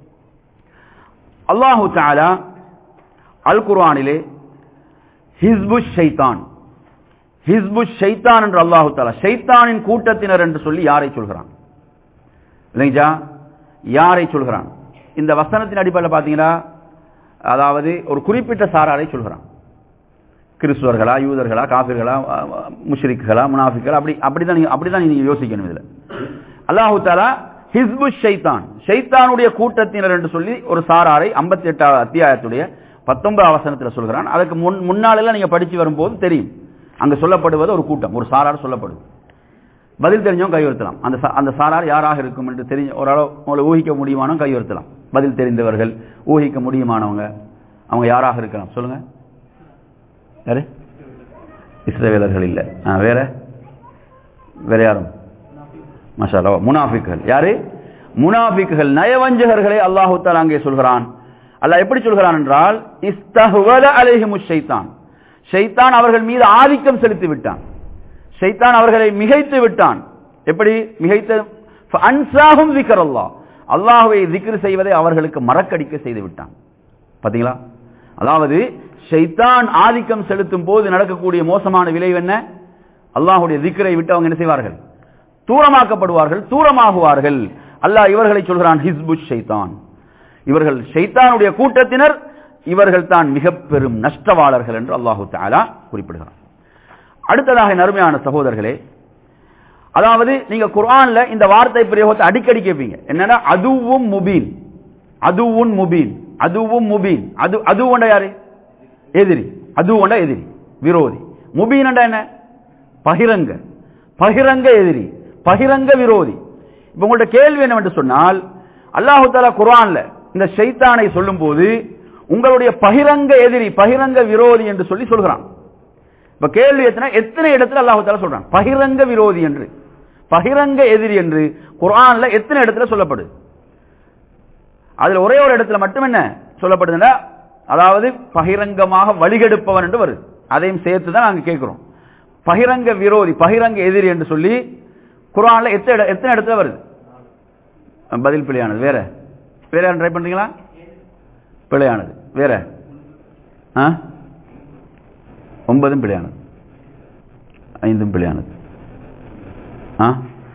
அல்லாஹு தாலா அல் குர்ஆனிலே ஹிஸ்பு ஷைத்தான் ஹிஸ்பு ஷைத்தான் என்று அல்லாஹு தாலா ஷைத்தானின் கூட்டத்தினர் என்று சொல்லி யாரை சொல்கிறான் இல்லைங்களா யாரை சொல்கிறான் இந்த வசனத்தின் அடிப்படையில் பார்த்தீங்கன்னா அதாவது ஒரு குறிப்பிட்ட சாராரை சொல்கிறான் கிறிஸ்துவர்களா யூதர்களா காபிர்களா முஷ்ரிக்குகளா முனாஃபிக்களா அப்படி அப்படிதான் நீங்க அப்படிதான் நீங்க யோசிக்கணும் இதுல அல்லாஹு தாலா ஹிஸ்பு ஷைத்தான் ஷைத்தானுடைய கூட்டத்தினர் என்று சொல்லி ஒரு சாராரை ஐம்பத்தி எட்டாவது அத்தியாயத்துடைய பத்தொன்பது வசனத்தில் சொல்கிறான் அதுக்கு முன் முன்னாலெல்லாம் நீங்க படிச்சு வரும்போது தெரியும் அங்க சொல்லப்படுவது ஒரு கூட்டம் ஒரு சாரார் சொல்லப்படுது பதில் தெரிஞ்சவங்க கையுறுத்தலாம் அந்த அந்த சாரார் யாராக இருக்கும் என்று தெரிஞ்ச ஓரளவு உங்களை ஊகிக்க முடியுமானவங்க கையுறுத்தலாம் பதில் தெரிந்தவர்கள் ஊகிக்க முடியுமானவங்க அவங்க யாராக இருக்கலாம் சொல்லுங்க யாரு இஸ்ரேவேலர்கள் இல்லை வேற வேற யாரும் மஷாலா முனாஃபிக்குகள் யாரு முனாஃபிக்குகள் நயவஞ்சகர்களை அல்லாஹு தாலா அங்கே சொல்கிறான் அல்லாஹ் எப்படி சொல்கிறான் என்றால் இஸ்தஹ்வத அலைஹிமு ஷைத்தான் ஷைத்தான் அவர்கள் மீது ஆதிக்கம் செலுத்தி விட்டான் ஷைத்தான் அவர்களை மிகைத்து விட்டான் எப்படி மிகைத்து அன்சாகும் திக்கர் அல்லாஹ் அல்லாஹுவை திக்ரு செய்வதை அவர்களுக்கு மறக்கடிக்க செய்து விட்டான் பாத்தீங்களா அதாவது ஷைத்தான் ஆதிக்கம் செலுத்தும் போது நடக்கக்கூடிய மோசமான விளைவு என்ன அல்லாஹுடைய திக்கரை விட்டு அவங்க என்ன செய்வார்கள் தூரமாக்கப்படுவார்கள் தூரமாகுவார்கள் அல்லாஹ் இவர்களை சொல்கிறான் ஹிஸ்பு ஷைத்தான் இவர்கள் ஷைத்தானுடைய கூட்டத்தினர் இவர்கள் தான் மிக பெரும் நஷ்டவாளர்கள் என்று அல்லாஹு தாலா குறிப்பிடுகிறார் அடுத்ததாக நறுமையான சகோதரர்களே அதாவது நீங்க குர்ஆன்ல இந்த வார்த்தை பிரயோகத்தை அடிக்கடி கேட்பீங்க என்னன்னா அதுவும் முபீன் அதுவும் முபீன் அதுவும் முபீன் அது அது ஒண்ட யாரு எதிரி அது ஒண்ட எதிரி விரோதி முபீன் என்ன பகிரங்க பகிரங்க எதிரி பகிரங்க விரோதி இப்ப உங்கள்ட்ட கேள்வி என்னவென்று சொன்னால் அல்லாஹு தாலா குர்ஆன்ல இந்த ஷைத்தானை சொல்லும் போது உங்களுடைய பகிரங்க எதிரி பகிரங்க விரோதி என்று சொல்லி சொல்கிறான் இப்ப கேள்வி எத்தனை எத்தனை இடத்துல அல்லாஹு தாலா சொல்றான் பகிரங்க விரோதி என்று பகிரங்க எதிரி என்று குர்ஆன்ல எத்தனை இடத்துல சொல்லப்படுது அதுல ஒரே ஒரு இடத்துல மட்டும் என்ன சொல்லப்படுதுன்னா அதாவது பகிரங்கமாக வழிகெடுப்பவன் என்று வருது அதையும் சேர்த்து தான் நாங்க கேட்கிறோம் பகிரங்க விரோதி பகிரங்க எதிரி என்று சொல்லி குர்ஆன்ல எத்தனை எத்தனை இடத்துல வருது பதில் பிழையானது வேற வேற யாரும் ட்ரை பண்றீங்களா பிழையானது வேற ஆ ஒன்பதும் பிழையானது ஐந்தும் பிழையானது ஆ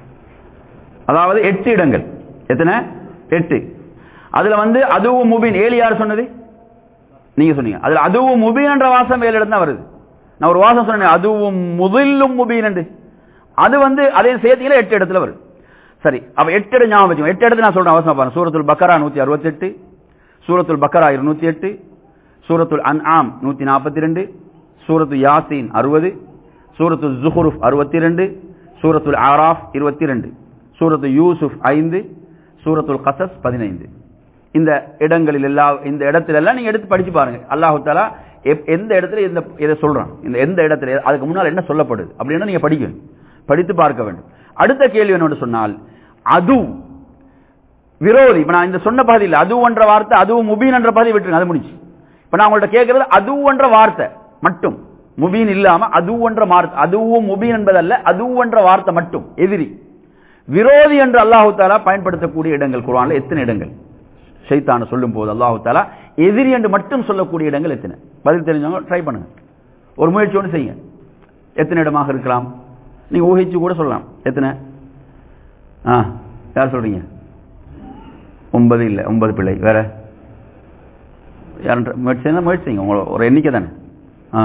அதாவது எட்டு இடங்கள் எத்தனை எட்டு அதுல வந்து அதுவும் முபீன் ஏழு யார் சொன்னது நீங்க சொன்னீங்க அதுல அதுவும் முபீன் என்ற வாசம் ஏழு இடம் தான் வருது நான் ஒரு வாசம் சொன்னேன் அதுவும் முதில்லும் முபீன் என்று அது வந்து அதையும் சேர்த்தீங்களா எட்டு இடத்துல வருது சரி அப்ப எட்டு இடம் ஞாபகம் வச்சுக்கோங்க எட்டு இடத்துல நான் சொல்றேன் அவசரம் பாருங்க சூரத்துல் பக்கரா நூத்தி அறுபத்தி எட்டு சூரத்துல் பக்கரா இருநூத்தி எட்டு சூரத்துல் அன் ஆம் நூத்தி நாற்பத்தி ரெண்டு சூரத்து யாசீன் அறுபது சூரத்து ஜுஹுருஃப் அறுபத்தி ரெண்டு சூரத்துல் ஆராஃப் இருபத்தி ரெண்டு சூரத்து யூசுப் ஐந்து சூரத்துல் கசஸ் பதினைந்து இந்த இடங்களில் எல்லா இந்த இடத்துல எல்லாம் நீங்க எடுத்து படிச்சு பாருங்க அல்லாஹு தாலா எப்- எந்த இடத்துல எந்த இதை சொல்றான் இந்த எந்த இடத்துல அதுக்கு முன்னால் என்ன சொல்லப்படுது அப்படின்னு நீங்க படிக்கணும் படித்து பார்க்க வேண்டும் அடுத்த கேள்வி என்னன்னு சொன்னால் அது விரோதி இப்ப நான் இந்த சொன்ன பகுதியில் அது என்ற வார்த்தை அதுவும் முபீன் என்ற பகுதி விட்டுருங்க அது முடிஞ்சு இப்ப நான் உங்கள்ட்ட கேட்கறது அது என்ற வார்த்தை மட்டும் முபீன் இல்லாம அது என்ற வார்த்தை அதுவும் முபீன் என்பதல்ல அது என்ற வார்த்தை மட்டும் எதிரி விரோதி என்று அல்லாஹு தாலா பயன்படுத்தக்கூடிய இடங்கள் குர்ஆன்ல எத்தனை இடங்கள் ஷைத்தான சொல்லும் போது அல்லாஹு தாலா எதிரி என்று மட்டும் சொல்லக்கூடிய இடங்கள் எத்தனை பதில் தெரிஞ்சவங்க ட்ரை பண்ணுங்க ஒரு முயற்சியோடு செய்யுங்க எத்தனை இடமாக இருக்கலாம் நீங்க ஊகிச்சு கூட சொல்லலாம் எத்தனை ஆ யார் சொல்றீங்க ஒன்பது இல்லை ஒன்பது பிள்ளை வேற யார் முயற்சி செய்யுங்க, முயற்சி செய்யுங்க உங்களை ஒரு எண்ணிக்கை தானே ஆ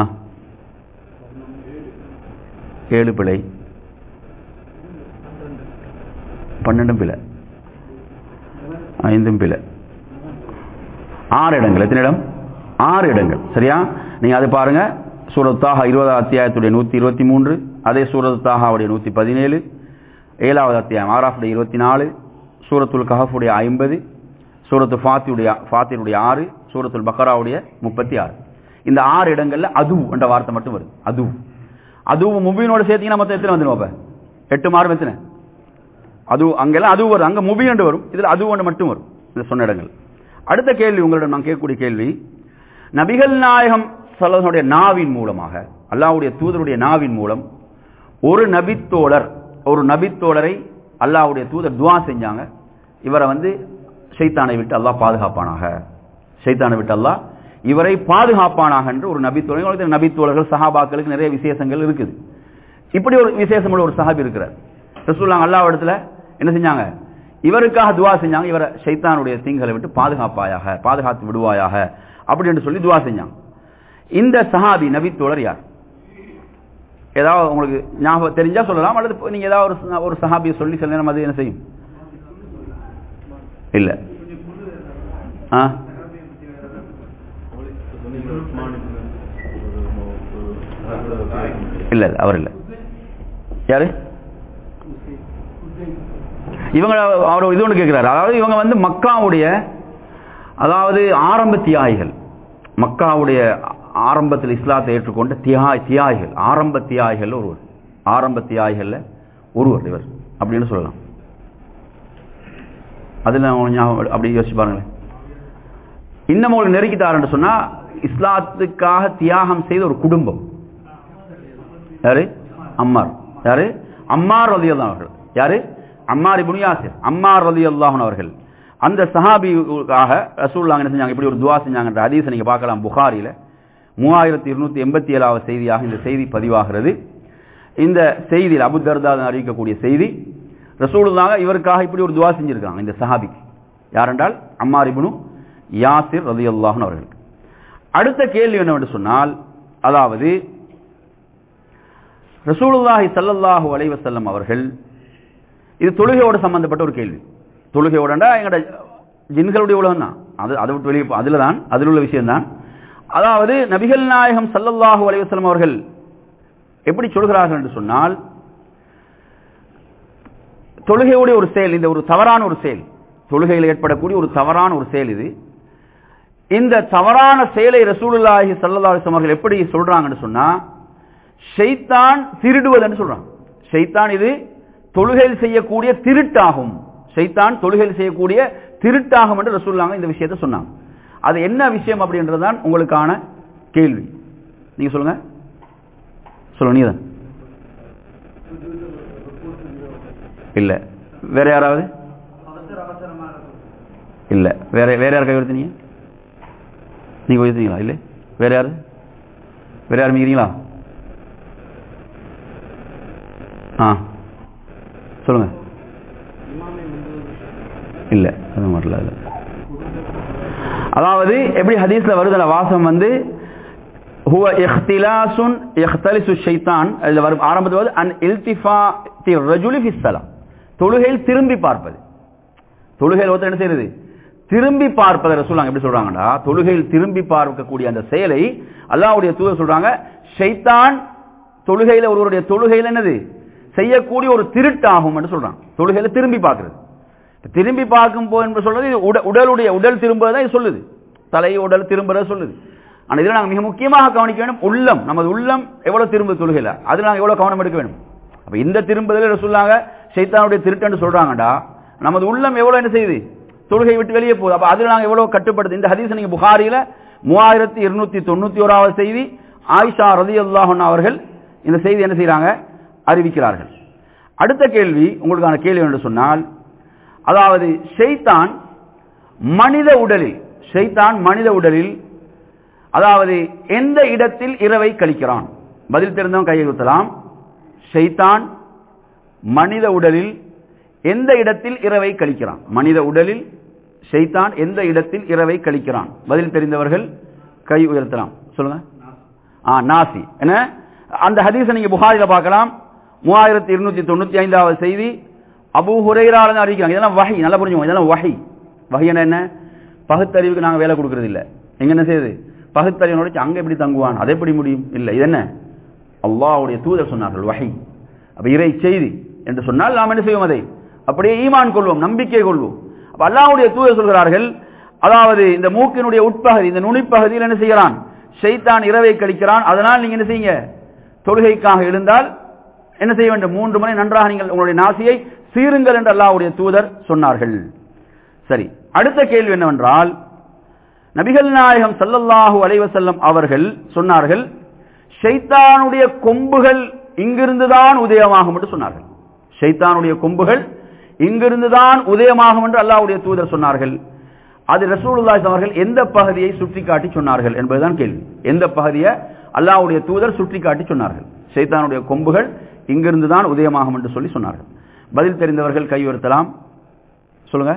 ஏழு பிள்ளை பன்னெண்டும் பிள்ளை ஐந்தும் பிள்ளை ஆறு இடங்கள் எத்தனை இடம் ஆறு இடங்கள் சரியா நீங்க அது பாருங்க சூரத் தாஹா இருபதாம் அத்தியாயத்துடைய நூத்தி இருபத்தி மூன்று அதே சூரத் தாஹாவுடைய நூத்தி பதினேழு ஏழாவது அத்தியாயம் ஆறாஃபுடைய இருபத்தி நாலு சூரத்துல் கஹஃபுடைய ஐம்பது சூரத்து ஃபாத்தியுடைய ஃபாத்தினுடைய ஆறு சூரத்துல் பக்கராவுடைய முப்பத்தி ஆறு இந்த ஆறு இடங்கள்ல அது என்ற வார்த்தை மட்டும் வருது அது அதுவும் முபீனோட சேர்த்தீங்கன்னா மொத்தம் எத்தனை வந்துடும் அப்ப எட்டு மார்க் எத்தனை அது அங்கெல்லாம் அது வரும் அங்க முபி என்று வரும் இதுல அது ஒன்று மட்டும் வரும் இந்த சொன்ன இடங்கள் அடுத்த கேள்வி உங்களிடம் நான் கேட்கக்கூடிய கேள்வி நபிகள் நாயகம் சொல்லனுடைய நாவின் மூலமாக அல்லாஹ்வுடைய தூதருடைய நாவின் மூலம் ஒரு நபித்தோழர் ஒரு நபித்தோழரை அல்லாஹ்வுடைய தூதர் துவா செஞ்சாங்க இவரை வந்து ஷைத்தானை விட்டு அல்லாஹ் பாதுகாப்பானாக ஷைத்தானை விட்டு அல்லாஹ் இவரை பாதுகாப்பானாக என்று ஒரு நபித்தோழர் உங்களுக்கு நபித்தோழர்கள் சஹாபாக்களுக்கு நிறைய விசேஷங்கள் இருக்குது இப்படி ஒரு விசேஷமுள்ள ஒரு சஹாபி இருக்கிறார் ரசூலுல்லாஹ் அல்லாஹ் இடத்துல என்ன செஞ்சாங்க இவருக்காக துவா செஞ்சாங்க இவரை ஷைத்தானுடைய தீங்களை விட்டு பாதுகாப்பாயாக பாதுகாத்து விடுவாயாக அப்படின்னு சொல்லி துவா செஞ்சாங்க இந்த சஹாபி நபித்தோழர் யார் ஏதாவது உங்களுக்கு ஞாபகம் தெரிஞ்சா சொல்லலாம் அல்லது நீங்க ஏதாவது ஒரு ச- ஒரு சஹாபியை சொல்லி சில நேரம் அது என்ன செய்யும் இல்ல ஆ இல்ல இல்ல அவர் இல்ல யாரு இவங்க அவர் இது ஒன்று கேட்கிறாரு அதாவது இவங்க வந்து மக்காவுடைய அதாவது ஆரம்ப தியாகிகள் மக்காவுடைய ஆரம்பத்தில் இஸ்லாத்தை ஏற்றுக்கொண்ட தியாய் தியாகிகள் ஆரம்ப தியாகிகள் ஒருவர் ஆரம்ப தியாகிகள்ல ஒருவர் இவர் அப்படின்னு சொல்லலாம் அதில் அவங்க ஞாபகம் அப்படி யோசிச்சு பாருங்களேன் இன்னும் உங்களுக்கு நெருக்கிட்டாருன்னு சொன்னா இஸ்லாத்துக்காக தியாகம் செய்த ஒரு குடும்பம் யாரு அம்மார் யாரு அம்மார் ரதி அவர்கள் யாரு அம்மார் இப்னு யாசிர் அம்மார் ரதி அவர்கள் அந்த சஹாபிக்காக ரசூலுல்லாஹ் என்ன செஞ்சாங்க இப்படி ஒரு துவா செஞ்சாங்கன்ற ஹதீஸை நீங்க பார்க்கலாம் புகாரில மூவாயிரத்தி இருநூத்தி எண்பத்தி ஏழாவது செய்தியாக இந்த செய்தி பதிவாகிறது இந்த செய்தியில் அபு தர்தா அறிவிக்கக்கூடிய செய்தி ரசூலுல்லாஹ் இவருக்காக இப்படி ஒரு துவா செஞ்சிருக்காங்க இந்த சஹாபிக்கு யாரென்றால் அம்மார் இப்னு யாசிர் ரதி அவர்கள் அடுத்த கேள்வி என்னவென்று சொன்னால் அதாவது ரசூலுல்லாஹி ஸல்லல்லாஹு அலைஹி வஸல்லம் அவர்கள் இது தொழுகையோடு சம்பந்தப்பட்ட ஒரு கேள்வி தொழுகையோடண்டா எங்கட ஜின்களுடைய உலகம் தான் அது அதை விட்டு வெளியே அதில் தான் அதில் உள்ள விஷயம்தான் அதாவது நபிகள் நாயகம் ஸல்லல்லாஹு அலைஹி வஸல்லம் அவர்கள் எப்படி சொல்கிறார்கள் என்று சொன்னால் தொழுகையுடைய ஒரு செயல் இந்த ஒரு தவறான ஒரு செயல் தொழுகையில் ஏற்படக்கூடிய ஒரு தவறான ஒரு செயல் இது இந்த தவறான செயலை ரசூலுல்லாஹி ஸல்லல்லாஹு அலைஹி வஸல்லம் அவர்கள் எப்படி சொல்றாங்கன்னு சொன்னா ஷைத்தான் திருடுவதுன்னு சொல்றான் ஷைத்தான் இது தொழுகையில் செய்யக்கூடிய திருட்டாகும் ஷைத்தான் தொழுகையில் செய்யக்கூடிய திருட்டாகும் என்று ரசூலுல்லாஹ் இந்த விஷயத்தை சொன்னாங்க அது என்ன விஷயம் அப்படின்றதுதான் உங்களுக்கான கேள்வி நீங்க சொல்லுங்க சொல்லுங்க நீங்க தான் இல்ல வேற யாராவது இல்ல வேற வேற யார் கை உயர்த்தினீங்க நீங்க உயர்த்தினீங்களா இல்ல வேற யாரு வேற யாரும் இருக்கிறீங்களா ஆ சொல்லுங்க இல்ல அது வரல இல்ல அதாவது எப்படி ஹதீஸ்ல வருது அந்த வாசம் வந்து ஹுவ இஹ்திலாசுன் இஹ்தலிசு ஷைத்தான் அதுல வரும் ஆரம்பத்தில் வந்து அன் இல்திஃபாத்தி ரஜுலி ஃபி ஸலாம் தொழுகையில் திரும்பி பார்ப்பது தொழுகையில் ஒருத்தர் என்ன செய்யறது திரும்பி பார்ப்பதை ரசூலுல்லாஹ் எப்படி சொல்றாங்கடா தொழுகையில் திரும்பி பார்க்கக்கூடிய அந்த செயலை அல்லாஹ்வுடைய தூதர் சொல்றாங்க ஷைத்தான் தொழுகையில ஒருவருடைய தொழுகையில் என்னது செய்யக்கூடிய ஒரு திருட்டாகும் என்று சொல்றான் தொழுகையில திரும்பி பார்க்கிறது திரும்பி பார்க்கும் போ என்று சொல்றது இது உட- உடலுடைய உடல் திரும்புவதை சொல்லுது தலை உடல் திரும்புறத சொல்லுது ஆனா இதில் நாங்கள் மிக முக்கியமாக கவனிக்க வேண்டும் உள்ளம் நமது உள்ளம் எவ்வளவு திரும்ப தொழுகையில அதில் நாங்கள் எவ்வளவு கவனம் எடுக்க வேண்டும் அப்ப இந்த திரும்புதலில் சொல்லாங்க சைத்தானுடைய திருட்டன்னு சொல்றாங்கடா நமது உள்ளம் எவ்வளவு என்ன செய்யுது தொழுகை விட்டு வெளியே போகுது அப்ப அதில் நாங்கள் எவ்வளவு கட்டுப்படுது இந்த ஹதீஸ் நீங்க புகாரில மூவாயிரத்தி இருநூத்தி தொண்ணூத்தி ஓராவது செய்தி ஆயிஷா ரதி அவர்கள் இந்த செய்தி என்ன செய்றாங்க அறிவிக்கிறார்கள் அடுத்த கேள்வி உங்களுக்கான கேள்வி என்று சொன்னால் அதாவது ஷைத்தான் மனித உடலில் ஷைத்தான் மனித உடலில் அதாவது எந்த இடத்தில் இரவை கழிக்கிறான் பதில் தெரிந்தவன் கையை ஊத்தலாம் ஷைத்தான் மனித உடலில் எந்த இடத்தில் இரவை கழிக்கிறான் மனித உடலில் ஷைத்தான் எந்த இடத்தில் இரவை கழிக்கிறான் பதில் தெரிந்தவர்கள் கை உயர்த்தலாம் சொல்லுங்க ஆ நாசி என்ன அந்த ஹதீஸை நீங்க புகாரில பார்க்கலாம் மூவாயிரத்தி இருநூத்தி தொண்ணூத்தி ஐந்தாவது செய்தி அபூ ஹுரைரால அறிவிக்கிறாங்க இதெல்லாம் வஹி நல்லா புரிஞ்சுக்கோங்க இதெல்லாம் வஹி வஹின்னா என்ன பகுத்தறிவுக்கு நாங்க வேலை கொடுக்கறது இல்ல எங்க என்ன செய்யுது பகுத்தறிவு அங்க எப்படி தங்குவான் அதை எப்படி முடியும் இல்ல இது என்ன அல்லாஹ்வுடைய தூதர் சொன்னார்கள் வஹி அப்ப இறை செய்தி என்று சொன்னால் நாம் என்ன செய்வோம் அதை அப்படியே ஈமான் கொள்வோம் நம்பிக்கை கொள்வோம் அப்ப அல்லாஹ்வுடைய தூதர் சொல்கிறார்கள் அதாவது இந்த மூக்கினுடைய உட்பகுதி இந்த நுனிப்பகுதியில் என்ன செய்கிறான் ஷைத்தான் இரவை கழிக்கிறான் அதனால் நீங்க என்ன செய்யுங்க தொழுகைக்காக எழுந்தால் என்ன செய்ய வேண்டும் மூன்று மணி நன்றாக நீங்கள் உங்களுடைய நாசியை சீருங்கள் என்று அல்லாஹ்வுடைய தூதர் சொன்னார்கள் சரி அடுத்த கேள்வி என்னவென்றால் நபிகள் நாயகம் ஸல்லல்லாஹு அலைஹி வஸல்லம் அவர்கள் சொன்னார்கள் ஷைத்தானுடைய கொம்புகள் இங்கிருந்துதான் உதயமாகும் என்று சொன்னார்கள் ஷைத்தானுடைய கொம்புகள் இங்கிருந்துதான் உதயமாகும் என்று அல்லாஹ்வுடைய தூதர் சொன்னார்கள் அது ரசூலுல்லாஹி அவர்கள் எந்த பகுதியை சுட்டிக்காட்டி சொன்னார்கள் என்பதுதான் கேள்வி எந்த பகுதியை அல்லாஹ்வுடைய தூதர் சுட்டிக்காட்டி சொன்னார்கள் ஷைத்தானுடைய கொம்புகள் இங்கிருந்துதான் உதயமாகும் என்று சொல்லி சொன்னார்கள் பதில் தெரிந்தவர்கள் கை உயர்த்தலாம் சொல்லுங்க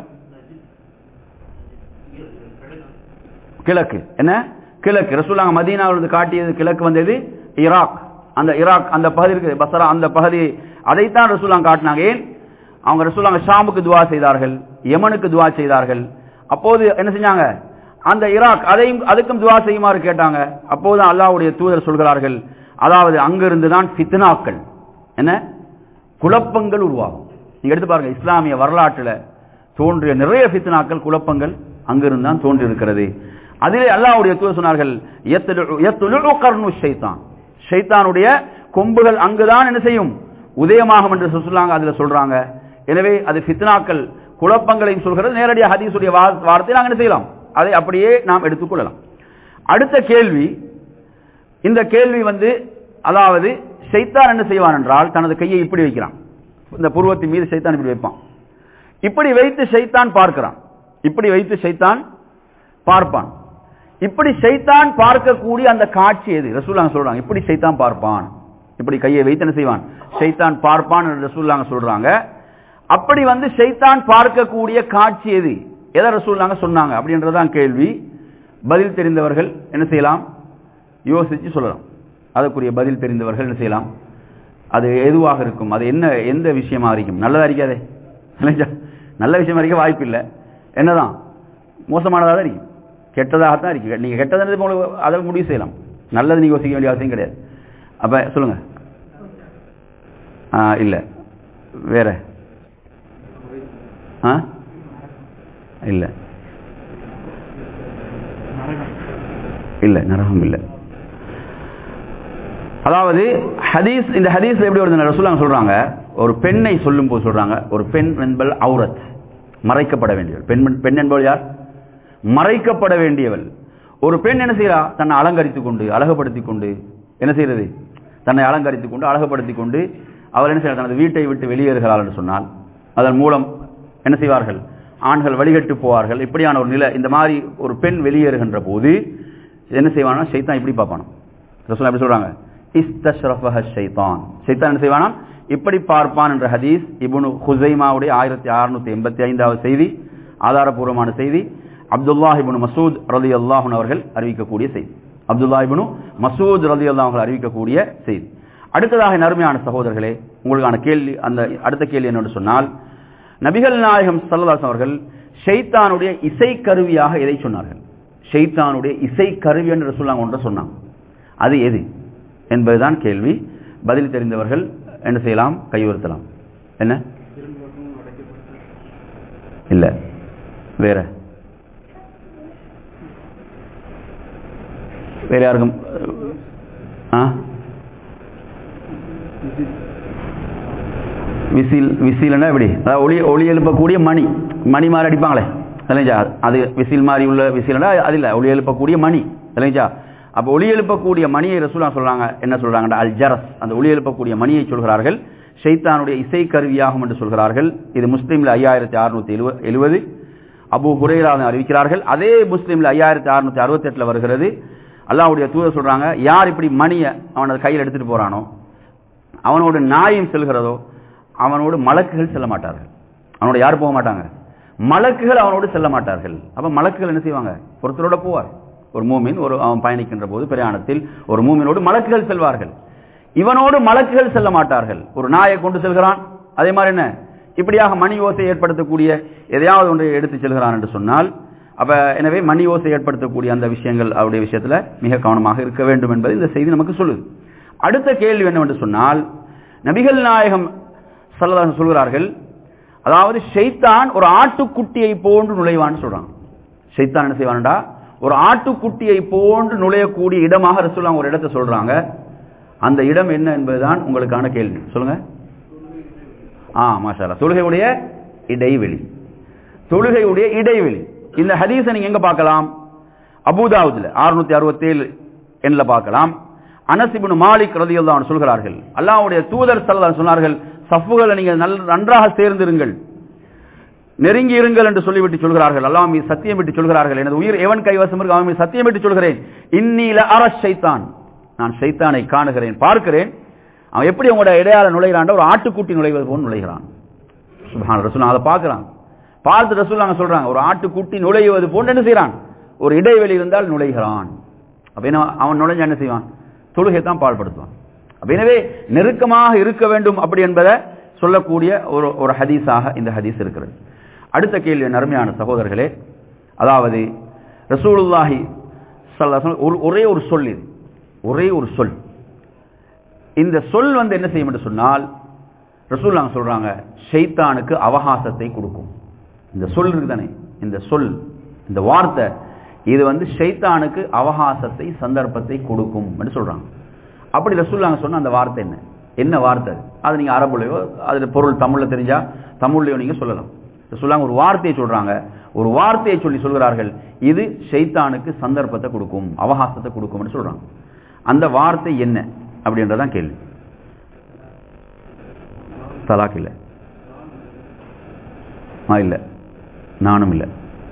கிழக்கு என்ன கிழக்கு ரசூலாங்க மதீனாவிலிருந்து காட்டியது கிழக்கு வந்தது ஈராக் அந்த ஈராக் அந்த பகுதி இருக்குது பசரா அந்த பகுதி அதைத்தான் ரசூலாங்க காட்டினாங்க ஏன் அவங்க ரசூலாங்க ஷாமுக்கு துவா செய்தார்கள் யமனுக்கு துவா செய்தார்கள் அப்போது என்ன செஞ்சாங்க அந்த ஈராக் அதையும் அதுக்கும் துவா செய்யுமாறு கேட்டாங்க அப்போது அல்லாஹ்வுடைய தூதர் சொல்கிறார்கள் அதாவது அங்கிருந்து தான் ஃபித்னாக்கள் என்ன குழப்பங்கள் உருவாகும் நீங்க எடுத்து பாருங்க இஸ்லாமிய வரலாற்றுல தோன்றிய நிறைய ஃபித்னாக்கள் குழப்பங்கள் அங்கிருந்து தான் தோன்றி இருக்கிறது அதிலே அல்லாஹ்வுடைய தூதர் சொன்னார்கள் "யத்லுஉ- யத்லுஉ கர்னு ஷைத்தான் ஷைத்தானுடைய கொம்புகள் அங்குதான் என்ன செய்யும் உதயமாகும் என்று சொல்லாங்க அதுல சொல்றாங்க எனவே அது ஃபித்னாக்கள் குழப்பங்களையும் சொல்கிறது நேரடியாக ஹதீஸுடைய வா- வார்த்தையை நாங்கள் என்ன செய்யலாம் அதை அப்படியே நாம் எடுத்துக்கொள்ளலாம் அடுத்த கேள்வி இந்த கேள்வி வந்து அதாவது ஷைத்தான் என்ன செய்வான் என்றால் தனது கையை இப்படி வைக்கிறான் இந்த புருவத்தின் மீது ஷைத்தான் இப்படி வைப்பான் இப்படி வைத்து ஷைத்தான் பார்க்கிறான் இப்படி வைத்து ஷைத்தான் பார்ப்பான் இப்படி ஷைத்தான் பார்க்கக்கூடிய அந்த காட்சி எது ரசூல்லாங்க சொல்றாங்க இப்படி ஷைத்தான் பார்ப்பான் இப்படி கையை வைத்து என்ன செய்வான் ஷைத்தான் பார்ப்பான் என்று ரசூல்லாங்க சொல்றாங்க அப்படி வந்து ஷைத்தான் பார்க்கக்கூடிய காட்சி எது எதை ரசூல்லாங்க சொன்னாங்க அப்படின்றதான் கேள்வி பதில் தெரிந்தவர்கள் என்ன செய்யலாம் யோசிச்சு சொல்லலாம் அதற்குரிய பதில் தெரிந்தவர்கள் என்ன செய்யலாம் அது எதுவாக இருக்கும் அது என்ன எந்த விஷயமா இருக்கும் நல்லதா இருக்காதே இல்லையா? நல்ல விஷயமா இருக்க வாய்ப்பு இல்லை என்னதான் மோசமானதாக தான் இருக்கும் கெட்டதாகத்தான் இருக்கு நீங்க கெட்டதுன்றது உங்களுக்கு அதை முடிவு செய்யலாம் நல்லது நீங்க யோசிக்க வேண்டிய அவசியம் கிடையாது அப்ப சொல்லுங்க ஆ, இல்ல வேற ஆ இல்ல இல்ல நரகம் இல்ல அதாவது ஹதீஸ் இந்த ஹதீஸ் எப்படி வருது ரசூலாங்க சொல்றாங்க ஒரு பெண்ணை சொல்லும் போது சொல்றாங்க ஒரு பெண் என்பல் அவுரத் மறைக்கப்பட வேண்டியவள் பெண் பெண் என்பவள் யார் மறைக்கப்பட வேண்டியவள் ஒரு பெண் என்ன செய்யறா தன்னை அலங்கரித்துக் கொண்டு அழகுபடுத்திக் கொண்டு என்ன செய்யறது தன்னை அலங்கரித்துக் கொண்டு அழகுபடுத்திக் கொண்டு அவள் என்ன செய்யறார் தனது வீட்டை விட்டு வெளியேறுகிறாள் என்று சொன்னால் அதன் மூலம் என்ன செய்வார்கள் ஆண்கள் வழிகட்டு போவார்கள் இப்படியான ஒரு நிலை இந்த மாதிரி ஒரு பெண் வெளியேறுகின்ற போது என்ன செய்வானா ஷைத்தான் இப்படி பார்ப்பானோ ரசூல் எப்படி சொல்றாங்க இஸ்தஷ்ரஃபஹ ஷைத்தான் ஷைத்தான் என்ன செய்வானா இப்படி பார்ப்பான் என்ற ஹதீஸ் இப்னு ஹுசைமாவுடைய ஆயிரத்தி அறுநூத்தி எண்பத்தி ஐந்தாவது செய்தி ஆதாரபூர்வமான செய்தி அப்துல்லாஹ் இப்னு மசூத் ரலி அல்லாஹன் அவர்கள் அறிவிக்கக்கூடிய செய்தி அப்துல்லா இப்னு மசூத் ரலி அல்லாஹ் அவர்கள் அறிவிக்கக்கூடிய செய்தி அடுத்ததாக நறுமையான சகோதரர்களே உங்களுக்கான கேள்வி அந்த அடுத்த கேள்வி என்னன்னு சொன்னால் நபிகள் நாயகம் சல்லல்லாஸ் அவர்கள் ஷைத்தானுடைய இசை கருவியாக எதை சொன்னார்கள் ஷைத்தானுடைய இசை கருவி என்று சொல்லாங்க ஒன்றை சொன்னாங்க அது எது என்பதுதான் கேள்வி பதில் தெரிந்தவர்கள் என்ன செய்யலாம் கையுறுத்தலாம் என்ன இல்ல வேற வேற யாருக்கும் ஆ விசில் விசில்னா எப்படி அதாவது ஒளி ஒளி எழுப்பக்கூடிய மணி மணி மாதிரி அடிப்பாங்களே இல்லைங்களா அது விசில் மாதிரி உள்ள விசில்னா அது இல்லை ஒளி எழுப்பக்கூடிய மணி இல்லைங்களா அப்போ ஒளி எழுப்பக்கூடிய மணியை ரசூலா சொல்றாங்க என்ன சொல்றாங்க அல் ஜரஸ் அந்த ஒளி எழுப்பக்கூடிய மணியை சொல்கிறார்கள் ஷைத்தானுடைய இசை கருவியாகும் என்று சொல்கிறார்கள் இது முஸ்லீம்ல ஐயாயிரத்தி அறுநூத்தி எழுபது அபு ஹுரேராவை அறிவிக்கிறார்கள் அதே முஸ்லீம்ல ஐயாயிரத்தி அறுநூத்தி அறுபத்தி எட்டுல வருகிறது அல்லாஹ்வுடைய தூதர் சொல்றாங்க யார் இப்படி மணியை அவனது கையில் எடுத்துட்டு போறானோ அவனோட நாயும் செல்கிறதோ அவனோடு மலக்குகள் செல்ல மாட்டார்கள் அவனோட யார் போக மாட்டாங்க மலக்குகள் அவனோடு செல்ல மாட்டார்கள் அப்ப மலக்குகள் என்ன செய்வாங்க ஒருத்தரோட போவார் ஒரு மூமின் ஒரு அவன் பயணிக்கின்ற போது பிரயாணத்தில் ஒரு மூமினோடு மலக்குகள் செல்வார்கள் இவனோடு மலக்குகள் செல்ல மாட்டார்கள் ஒரு நாயை கொண்டு செல்கிறான் அதே மாதிரி என்ன இப்படியாக மணி ஓசை ஏற்படுத்தக்கூடிய எதையாவது ஒன்றை எடுத்து செல்கிறான் என்று சொன்னால் அப்ப எனவே மணி ஓசை ஏற்படுத்தக்கூடிய அந்த விஷயங்கள் அவருடைய விஷயத்துல மிக கவனமாக இருக்க வேண்டும் என்பது இந்த செய்தி நமக்கு சொல்லுது அடுத்த கேள்வி என்னவென்று சொன்னால் நபிகள் நாயகம் சல்லல்லாஹு சொல்கிறார்கள் அதாவது ஷைத்தான் ஒரு ஆட்டுக்குட்டியை போன்று நுழைவான்னு சொல்றாங்க ஷைத்தான் என்ன செய்வான்டா ஒரு ஆட்டுக்குட்டியை போன்று நுழையக்கூடிய இடமாக ரசூலுல்லாஹ் ஒரு இடத்தை சொல்றாங்க அந்த இடம் என்ன என்பதுதான் உங்களுக்கான கேள்வி சொல்லுங்க ஆ மாஷால்லா தொழுகையுடைய இடைவெளி தொழுகையுடைய இடைவெளி இந்த ஹதீஸை நீங்க எங்க பார்க்கலாம் அபூதாவுதுல அறுநூத்தி அறுபத்தேழு எண்ல பார்க்கலாம் அனசிபின் மாலிக் ரதியல்லாஹு சொல்கிறார்கள் அல்லாஹ்வுடைய தூதர் ஸல்லல்லாஹு சொன்னார்கள் சஃப்புகளை நீங்கள் நல் நன்றாக சேர்ந்திருங்கள் நெருங்கி இருங்கள் என்று சொல்லிவிட்டு சொல்கிறார்கள் அல்லாஹ் மீது சத்தியம் விட்டு சொல்கிறார்கள் எனது உயிர் எவன் கைவசம் இருக்கு அவன் மீது சத்தியம் விட்டு சொல்கிறேன் இன்னில அற ஷைத்தான் நான் ஷைத்தானை காணுகிறேன் பார்க்கிறேன் அவன் எப்படி உங்களோட இடையால நுழைகிறான் ஒரு ஆட்டுக்குட்டி நுழைவது போல் நுழைகிறான் சுப்ஹான் ரசூல் அதை பார்க்கிறான் பார்த்து ரசூல் நாங்க சொல்றாங்க ஒரு ஆட்டுக்குட்டி நுழைவது போன்று என்ன செய்யறான் ஒரு இடைவெளி இருந்தால் நுழைகிறான் அப்ப என்ன அவன் நுழைஞ்சா என்ன செய்வான் தொழுகை தான் பாழ்படுத்துவான் அப்ப எனவே நெருக்கமாக இருக்க வேண்டும் அப்படி என்பதை சொல்லக்கூடிய ஒரு ஒரு ஹதீஸாக இந்த ஹதீஸ் இருக்கிறது அடுத்த கேள்வி நறுமையான சகோதரர்களே அதாவது ரசூலுல்லாஹி ஸல்லல்லாஹு அலைஹி வஸல்லம் ஒரு ஒரே ஒரு சொல் இது ஒரே ஒரு சொல் இந்த சொல் வந்து என்ன செய்யும் என்று சொன்னால் ரசூல்லாங்க சொல்றாங்க ஷைத்தானுக்கு அவகாசத்தை கொடுக்கும் இந்த சொல் இருக்குதானே இந்த சொல் இந்த வார்த்தை இது வந்து ஷைத்தானுக்கு அவகாசத்தை சந்தர்ப்பத்தை கொடுக்கும் என்று சொல்றாங்க அப்படி ரசூல்லாங்க சொன்ன அந்த வார்த்தை என்ன என்ன வார்த்தை அது? அது நீங்க அரபுலையோ அது பொருள் தமிழ்ல தெரிஞ்சா தமிழ்லையோ நீங்க சொல்லலாம் ரசூல்லாங்க ஒரு வார்த்தையை சொல்றாங்க ஒரு வார்த்தையை சொல்லி சொல்கிறார்கள் இது ஷைத்தானுக்கு சந்தர்ப்பத்தை கொடுக்கும் அவகாசத்தை கொடுக்கும்னு சொல்றாங்க அந்த வார்த்தை என்ன அப்படின்றதான் கேள்வி தலாக் இல்லை ஆ இல்லை நானும் இல்லை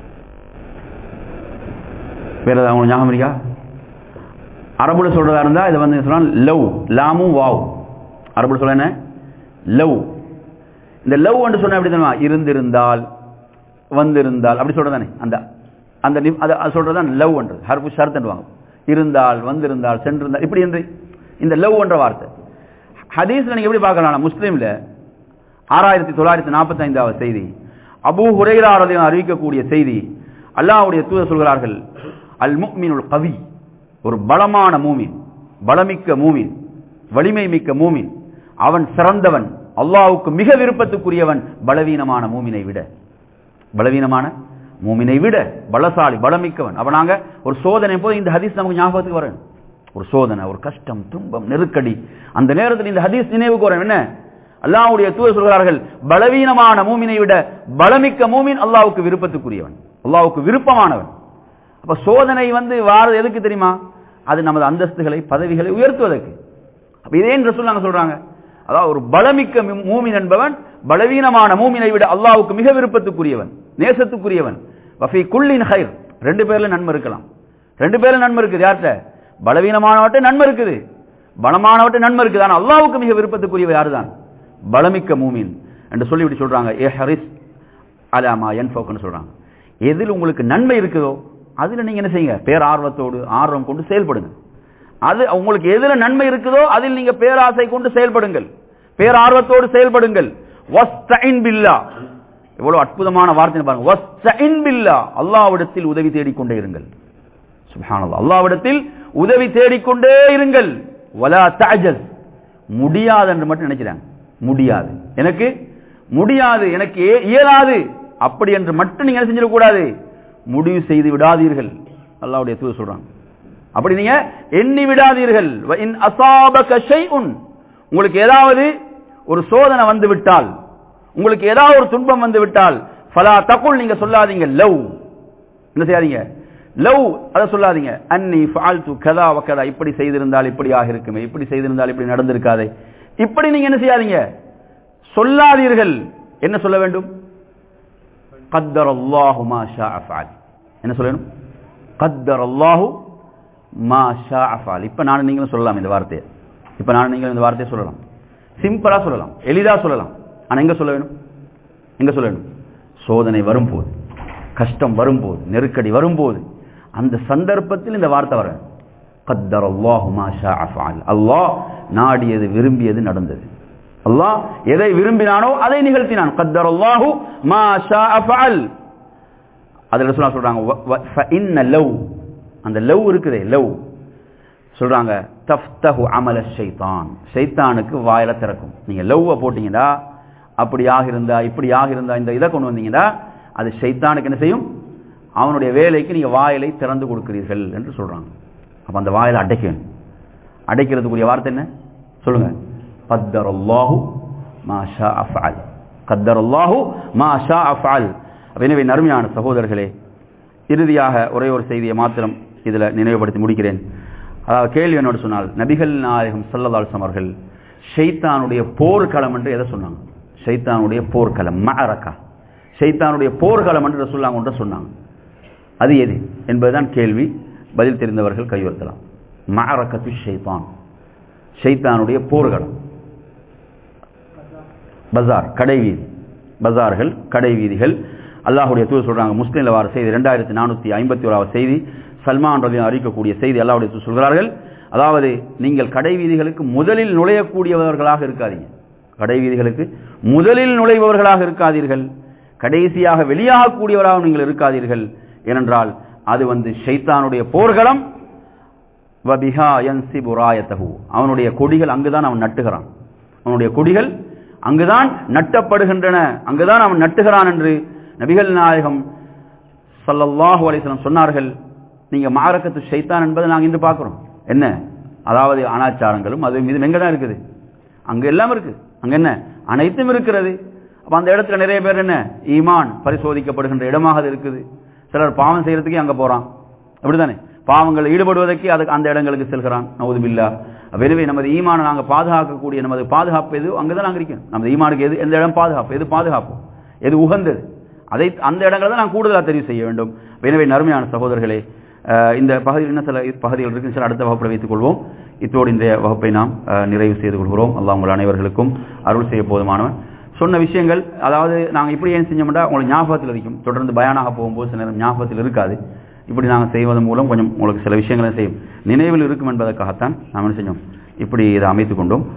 வேற ஏதாவது உங்களுக்கு ஞாபகம் இருக்கா அரபுல சொல்றதா இருந்தா இதை வந்து சொன்னால் லவ் லாமும் வாவ் அரபுல சொல்ல என்ன லவ் இந்த லவ் என்று சொன்ன எப்படி தெரியுமா இருந்திருந்தால் வந்திருந்தால் அப்படி சொல்றதானே அந்த அந்த நிப்- அது அது சொல்றதுதான் லவ் என்று ஹர்பு ஷர்த் என்றுவாங்க இருந்தால் வந்திருந்தால் சென்றிருந்தால் இப்படி என்று இந்த லவ் என்ற வார்த்தை ஹதீஸ்ல நீங்க எப்படி பார்க்கலாம் முஸ்லீம்ல ஆறாயிரத்தி தொள்ளாயிரத்தி நாற்பத்தி ஐந்தாவது செய்தி அபூ ஹுரைரா ரலியல்லாஹு அறிவிக்கக்கூடிய செய்தி அல்லாஹ்வுடைய தூதர் சொல்கிறார்கள் அல் முஃமினுல் கவி ஒரு பலமான மூமின் பலமிக்க மூமின் வலிமை மிக்க மூமின் அவன் சிறந்தவன் அல்லாஹ்வுக்கு மிக விருப்பத்துக்குரியவன் பலவீனமான மூமினை விட பலவீனமான மூமினை விட பலசாலி பலமிக்கவன் அப்ப நாங்க ஒரு சோதனை போது இந்த ஹதீஸ் நமக்கு ஞாபகத்துக்கு வரும் ஒரு சோதனை ஒரு கஷ்டம் துன்பம் நெருக்கடி அந்த நேரத்தில் இந்த ஹதீஸ் நினைவுக்கு வரும் என்ன அல்லாஹ்வுடைய தூதர் சொல்கிறார்கள் பலவீனமான மூமினை விட பலமிக்க மூமின் அல்லாஹ்வுக்கு விருப்பத்துக்குரியவன் அல்லாஹ்வுக்கு விருப்பமானவன் அப்ப சோதனை வந்து வாரது எதுக்கு தெரியுமா அது நமது அந்தஸ்துகளை பதவிகளை உயர்த்துவதற்கு அப்ப இதே ரசூல் நாங்க சொல்றாங்க அதாவது ஒரு பலமிக்க மு- மூமின் என்பவன் பலவீனமான மூமினை விட அல்லாஹ்வுக்கு மிக விருப்பத்துக்குரியவன் நேசத்துக்குரியவன் வஃபி குல்லின் ஹைர் ரெண்டு பேர்ல நன்மை இருக்கலாம் ரெண்டு பேர்ல நன்மை இருக்குது யார்கிட்ட பலவீனமானவட்ட நன்மை இருக்குது பலமானவட்ட நன்மை இருக்குது ஆனா அல்லாஹ்வுக்கு மிக விருப்பத்துக்குரியவர் யாருதான் பலமிக்க மூமின் என்று சொல்லி இப்படி சொல்றாங்க ஏ ஹரிஸ் அலாமா என் ஃபோக்குன்னு சொல்றாங்க எதில் உங்களுக்கு நன்மை இருக்குதோ அதுல நீங்க என்ன செய்யுங்க பேர் ஆர்வத்தோடு ஆர்வம் கொண்டு செயல்படுங்க அது உங்களுக்கு எதுல நன்மை இருக்குதோ அதில் நீங்க பேராசை கொண்டு செயல்படுங்கள் பேரார்வத்தோடு செயல்படுங்கள் வஸ்தஇன் பில்லா எவ்வளவு அற்புதமான வார்த்தை பாருங்க வஸ்தஇன் பில்லா அல்லாஹ்விடத்தில் உதவி தேடிக்கொண்டே இருங்கள் சுப்ஹானல்லாஹ் அல்லாஹ்விடத்தில் உதவி தேடிக்கொண்டே இருங்கள் வலா தஅஜஸ் முடியாது என்று மட்டும் நினைக்கிறாங்க முடியாது எனக்கு முடியாது எனக்கு ஏ- இயலாது அப்படி என்று மட்டும் நீங்க என்ன செஞ்சிடக்கூடாது முடிவு செய்து விடாதீர்கள் அல்லாவுடைய தூது சொல்றாங்க அப்படி நீங்க எண்ணி விடாதீர்கள் வ இன் அஸாபக ஷைஉன் உங்களுக்கு ஏதாவது ஒரு சோதனை வந்து விட்டால் உங்களுக்கு ஏதாவது ஒரு துன்பம் வந்து விட்டால் ஃபலா தகுல் நீங்க சொல்லாதீங்க லவ் என்ன செய்யாதீங்க லவ் அதை சொல்லாதீங்க அன்னி ஃபால்து கதா வக்கதா இப்படி செய்திருந்தால் இப்படி ஆகிருக்குமே இப்படி செய்திருந்தால் இப்படி நடந்திருக்காதே இப்படி நீங்க என்ன செய்யாதீங்க சொல்லாதீர்கள் என்ன சொல்ல வேண்டும் கத்தர் அல்லாஹு மா ஷா அஃபால் என்ன சொல்லணும் கத்தர் அல்லாஹு மா ஷா அஃபால் இப்ப நானும் நீங்களும் சொல்லலாம் இந்த வார்த்தையை இப்ப நானும் நீங்களும் இந்த வார்த்தையை சொல்லலாம் சிம்பிளா சொல்லலாம் எளிதா சொல்லலாம் ஆனா எங்க சொல்ல வேணும் எங்க சொல்ல வேணும் சோதனை வரும்போது கஷ்டம் வரும்போது நெருக்கடி வரும்போது அந்த சந்தர்ப்பத்தில் இந்த வார்த்தை வர கத்தர் அல்லாஹு மா ஷா அஃபால் அல்லாஹ் நாடியது விரும்பியது நடந்தது அல்லாஹ் எதை விரும்பினானோ அதை நிகழ்த்தினான் கத்தர் அல்லாஹு மா ஷா அஃபால் அதில் சொல்ல சொல்றாங்க வ- வ- ஃப இன்ன லவ் அந்த லவ் இருக்குதே லவ் சொல்றாங்க தஃப்தஹு அமல ஷைத்தான் ஷைத்தானுக்கு வாயில திறக்கும் நீங்க லவ்வை போட்டீங்கன்னா அப்படி ஆகிருந்தா இப்படி ஆகிருந்தா இந்த இதை கொண்டு வந்தீங்கன்னா அது ஷைத்தானுக்கு என்ன செய்யும் அவனுடைய வேலைக்கு நீங்க வாயிலை திறந்து கொடுக்கிறீர்கள் என்று சொல்றாங்க அப்ப அந்த வாயிலை அடைக்கணும் அடைக்கிறதுக்குரிய வார்த்தை என்ன சொல்லுங்க கத்தர் அல்லாஹு மா ஷா அஃபால் கத்தர் அல்லாஹு மா ஷா அஃபால் எனவே நறுமையான சகோதரர்களே இறுதியாக ஒரே ஒரு செய்தியை மாத்திரம் இதுல நினைவுபடுத்தி முடிக்கிறேன் அதாவது கேள்வி என்னோடு சொன்னால் நபிகள் நாயகம் சல்லதால்சம் அவர்கள் ஷைத்தானுடைய போர்க்களம் என்று எதை சொன்னாங்க ஷைத்தானுடைய போர்க்களம் மஅரக்கா ஷைத்தானுடைய போர்க்களம் என்று சொல்லாங்க ஒன்று சொன்னாங்க அது எது என்பதுதான் கேள்வி பதில் தெரிந்தவர்கள் கையுறுத்தலாம் மஅரக்கத்து ஷைத்தான் ஷைத்தானுடைய போர்க்களம் பஜார் கடை வீதி பஜார்கள் கடை வீதிகள் அல்லாஹுடைய தூது சொல்றாங்க முஸ்லீம்ல வார செய்தி ரெண்டாயிரத்தி நானூத்தி ஐம்பத்தி ஓராவது செய்தி சல்மான் ரலியும் அறிவிக்கக்கூடிய செய்தி அல்லாஹுடைய தூது சொல்கிறார்கள் அதாவது நீங்கள் கடை வீதிகளுக்கு முதலில் நுழையக்கூடியவர்களாக இருக்காதீங்க கடை வீதிகளுக்கு முதலில் நுழைபவர்களாக இருக்காதீர்கள் கடைசியாக வெளியாகக்கூடியவராக நீங்கள் இருக்காதீர்கள் ஏனென்றால் அது வந்து ஷைத்தானுடைய போர்க்களம் வபிஹா யன்சிபு ராயத்தஹு அவனுடைய கொடிகள் அங்குதான் அவன் நட்டுகிறான் அவனுடைய கொடிகள் அங்குதான் நட்டப்படுகின்றன அங்குதான் அவன் நட்டுகிறான் என்று நபிகள் நாயகம் ஸல்லல்லாஹு அலைஹி வஸல்லம் சொன்னார்கள் நீங்க மாரக்கத்து ஷைத்தான் என்பதை நாங்க இன்று பார்க்கிறோம் என்ன அதாவது அனாச்சாரங்களும் அது இது எங்க தான் இருக்குது அங்க எல்லாம் இருக்கு அங்க என்ன அனைத்தும் இருக்கிறது அப்ப அந்த இடத்துல நிறைய பேர் என்ன ஈமான் பரிசோதிக்கப்படுகின்ற இடமாக அது இருக்குது சிலர் பாவம் செய்யறதுக்கே அங்க போறான் அப்படிதானே பாவங்கள் ஈடுபடுவதற்கு அதுக்கு அந்த இடங்களுக்கு செல்கிறான் நவுதுபில்லா எனவே நமது ஈமானை நாங்கள் பாதுகாக்கக்கூடிய நமது பாதுகாப்பு எது அங்கதான் நாங்கள் இருக்கணும் நமது ஈமானுக்கு எது எந்த இடம் பாதுகாப்பு எது பாதுகாப்பு எது உகந்தது அதை அந்த இடங்களை தான் நான் கூடுதலாக தெரிவு செய்ய வேண்டும் எனவே நறுமையான சகோதரர்களே அஹ், இந்த பகுதியில் இன்னும் சில பகுதிகள் இருக்கு சில அடுத்த வகுப்பில் வைத்துக் கொள்வோம் இத்தோடு இன்றைய வகுப்பை நாம் அஹ், நிறைவு செய்து கொள்கிறோம் அல்லாஹ் உங்கள் அனைவர்களுக்கும் அருள் செய்ய போதுமானவன் சொன்ன விஷயங்கள் அதாவது நாங்கள் இப்படி ஏன் செஞ்சோம்னா உங்களுக்கு ஞாபகத்தில் இருக்கும் தொடர்ந்து பயானாக போகும்போது சில நேரம் ஞாபகத்தில் இருக்காது இப்படி நாங்கள் செய்வதன் மூலம் கொஞ்சம் உங்களுக்கு சில விஷயங்களை செய்யும் நினைவில் இருக்கும் என்பதற்காகத்தான் நாம் என்ன செஞ்சோம் இப்படி இதை அமைத்துக் கொண்டோம்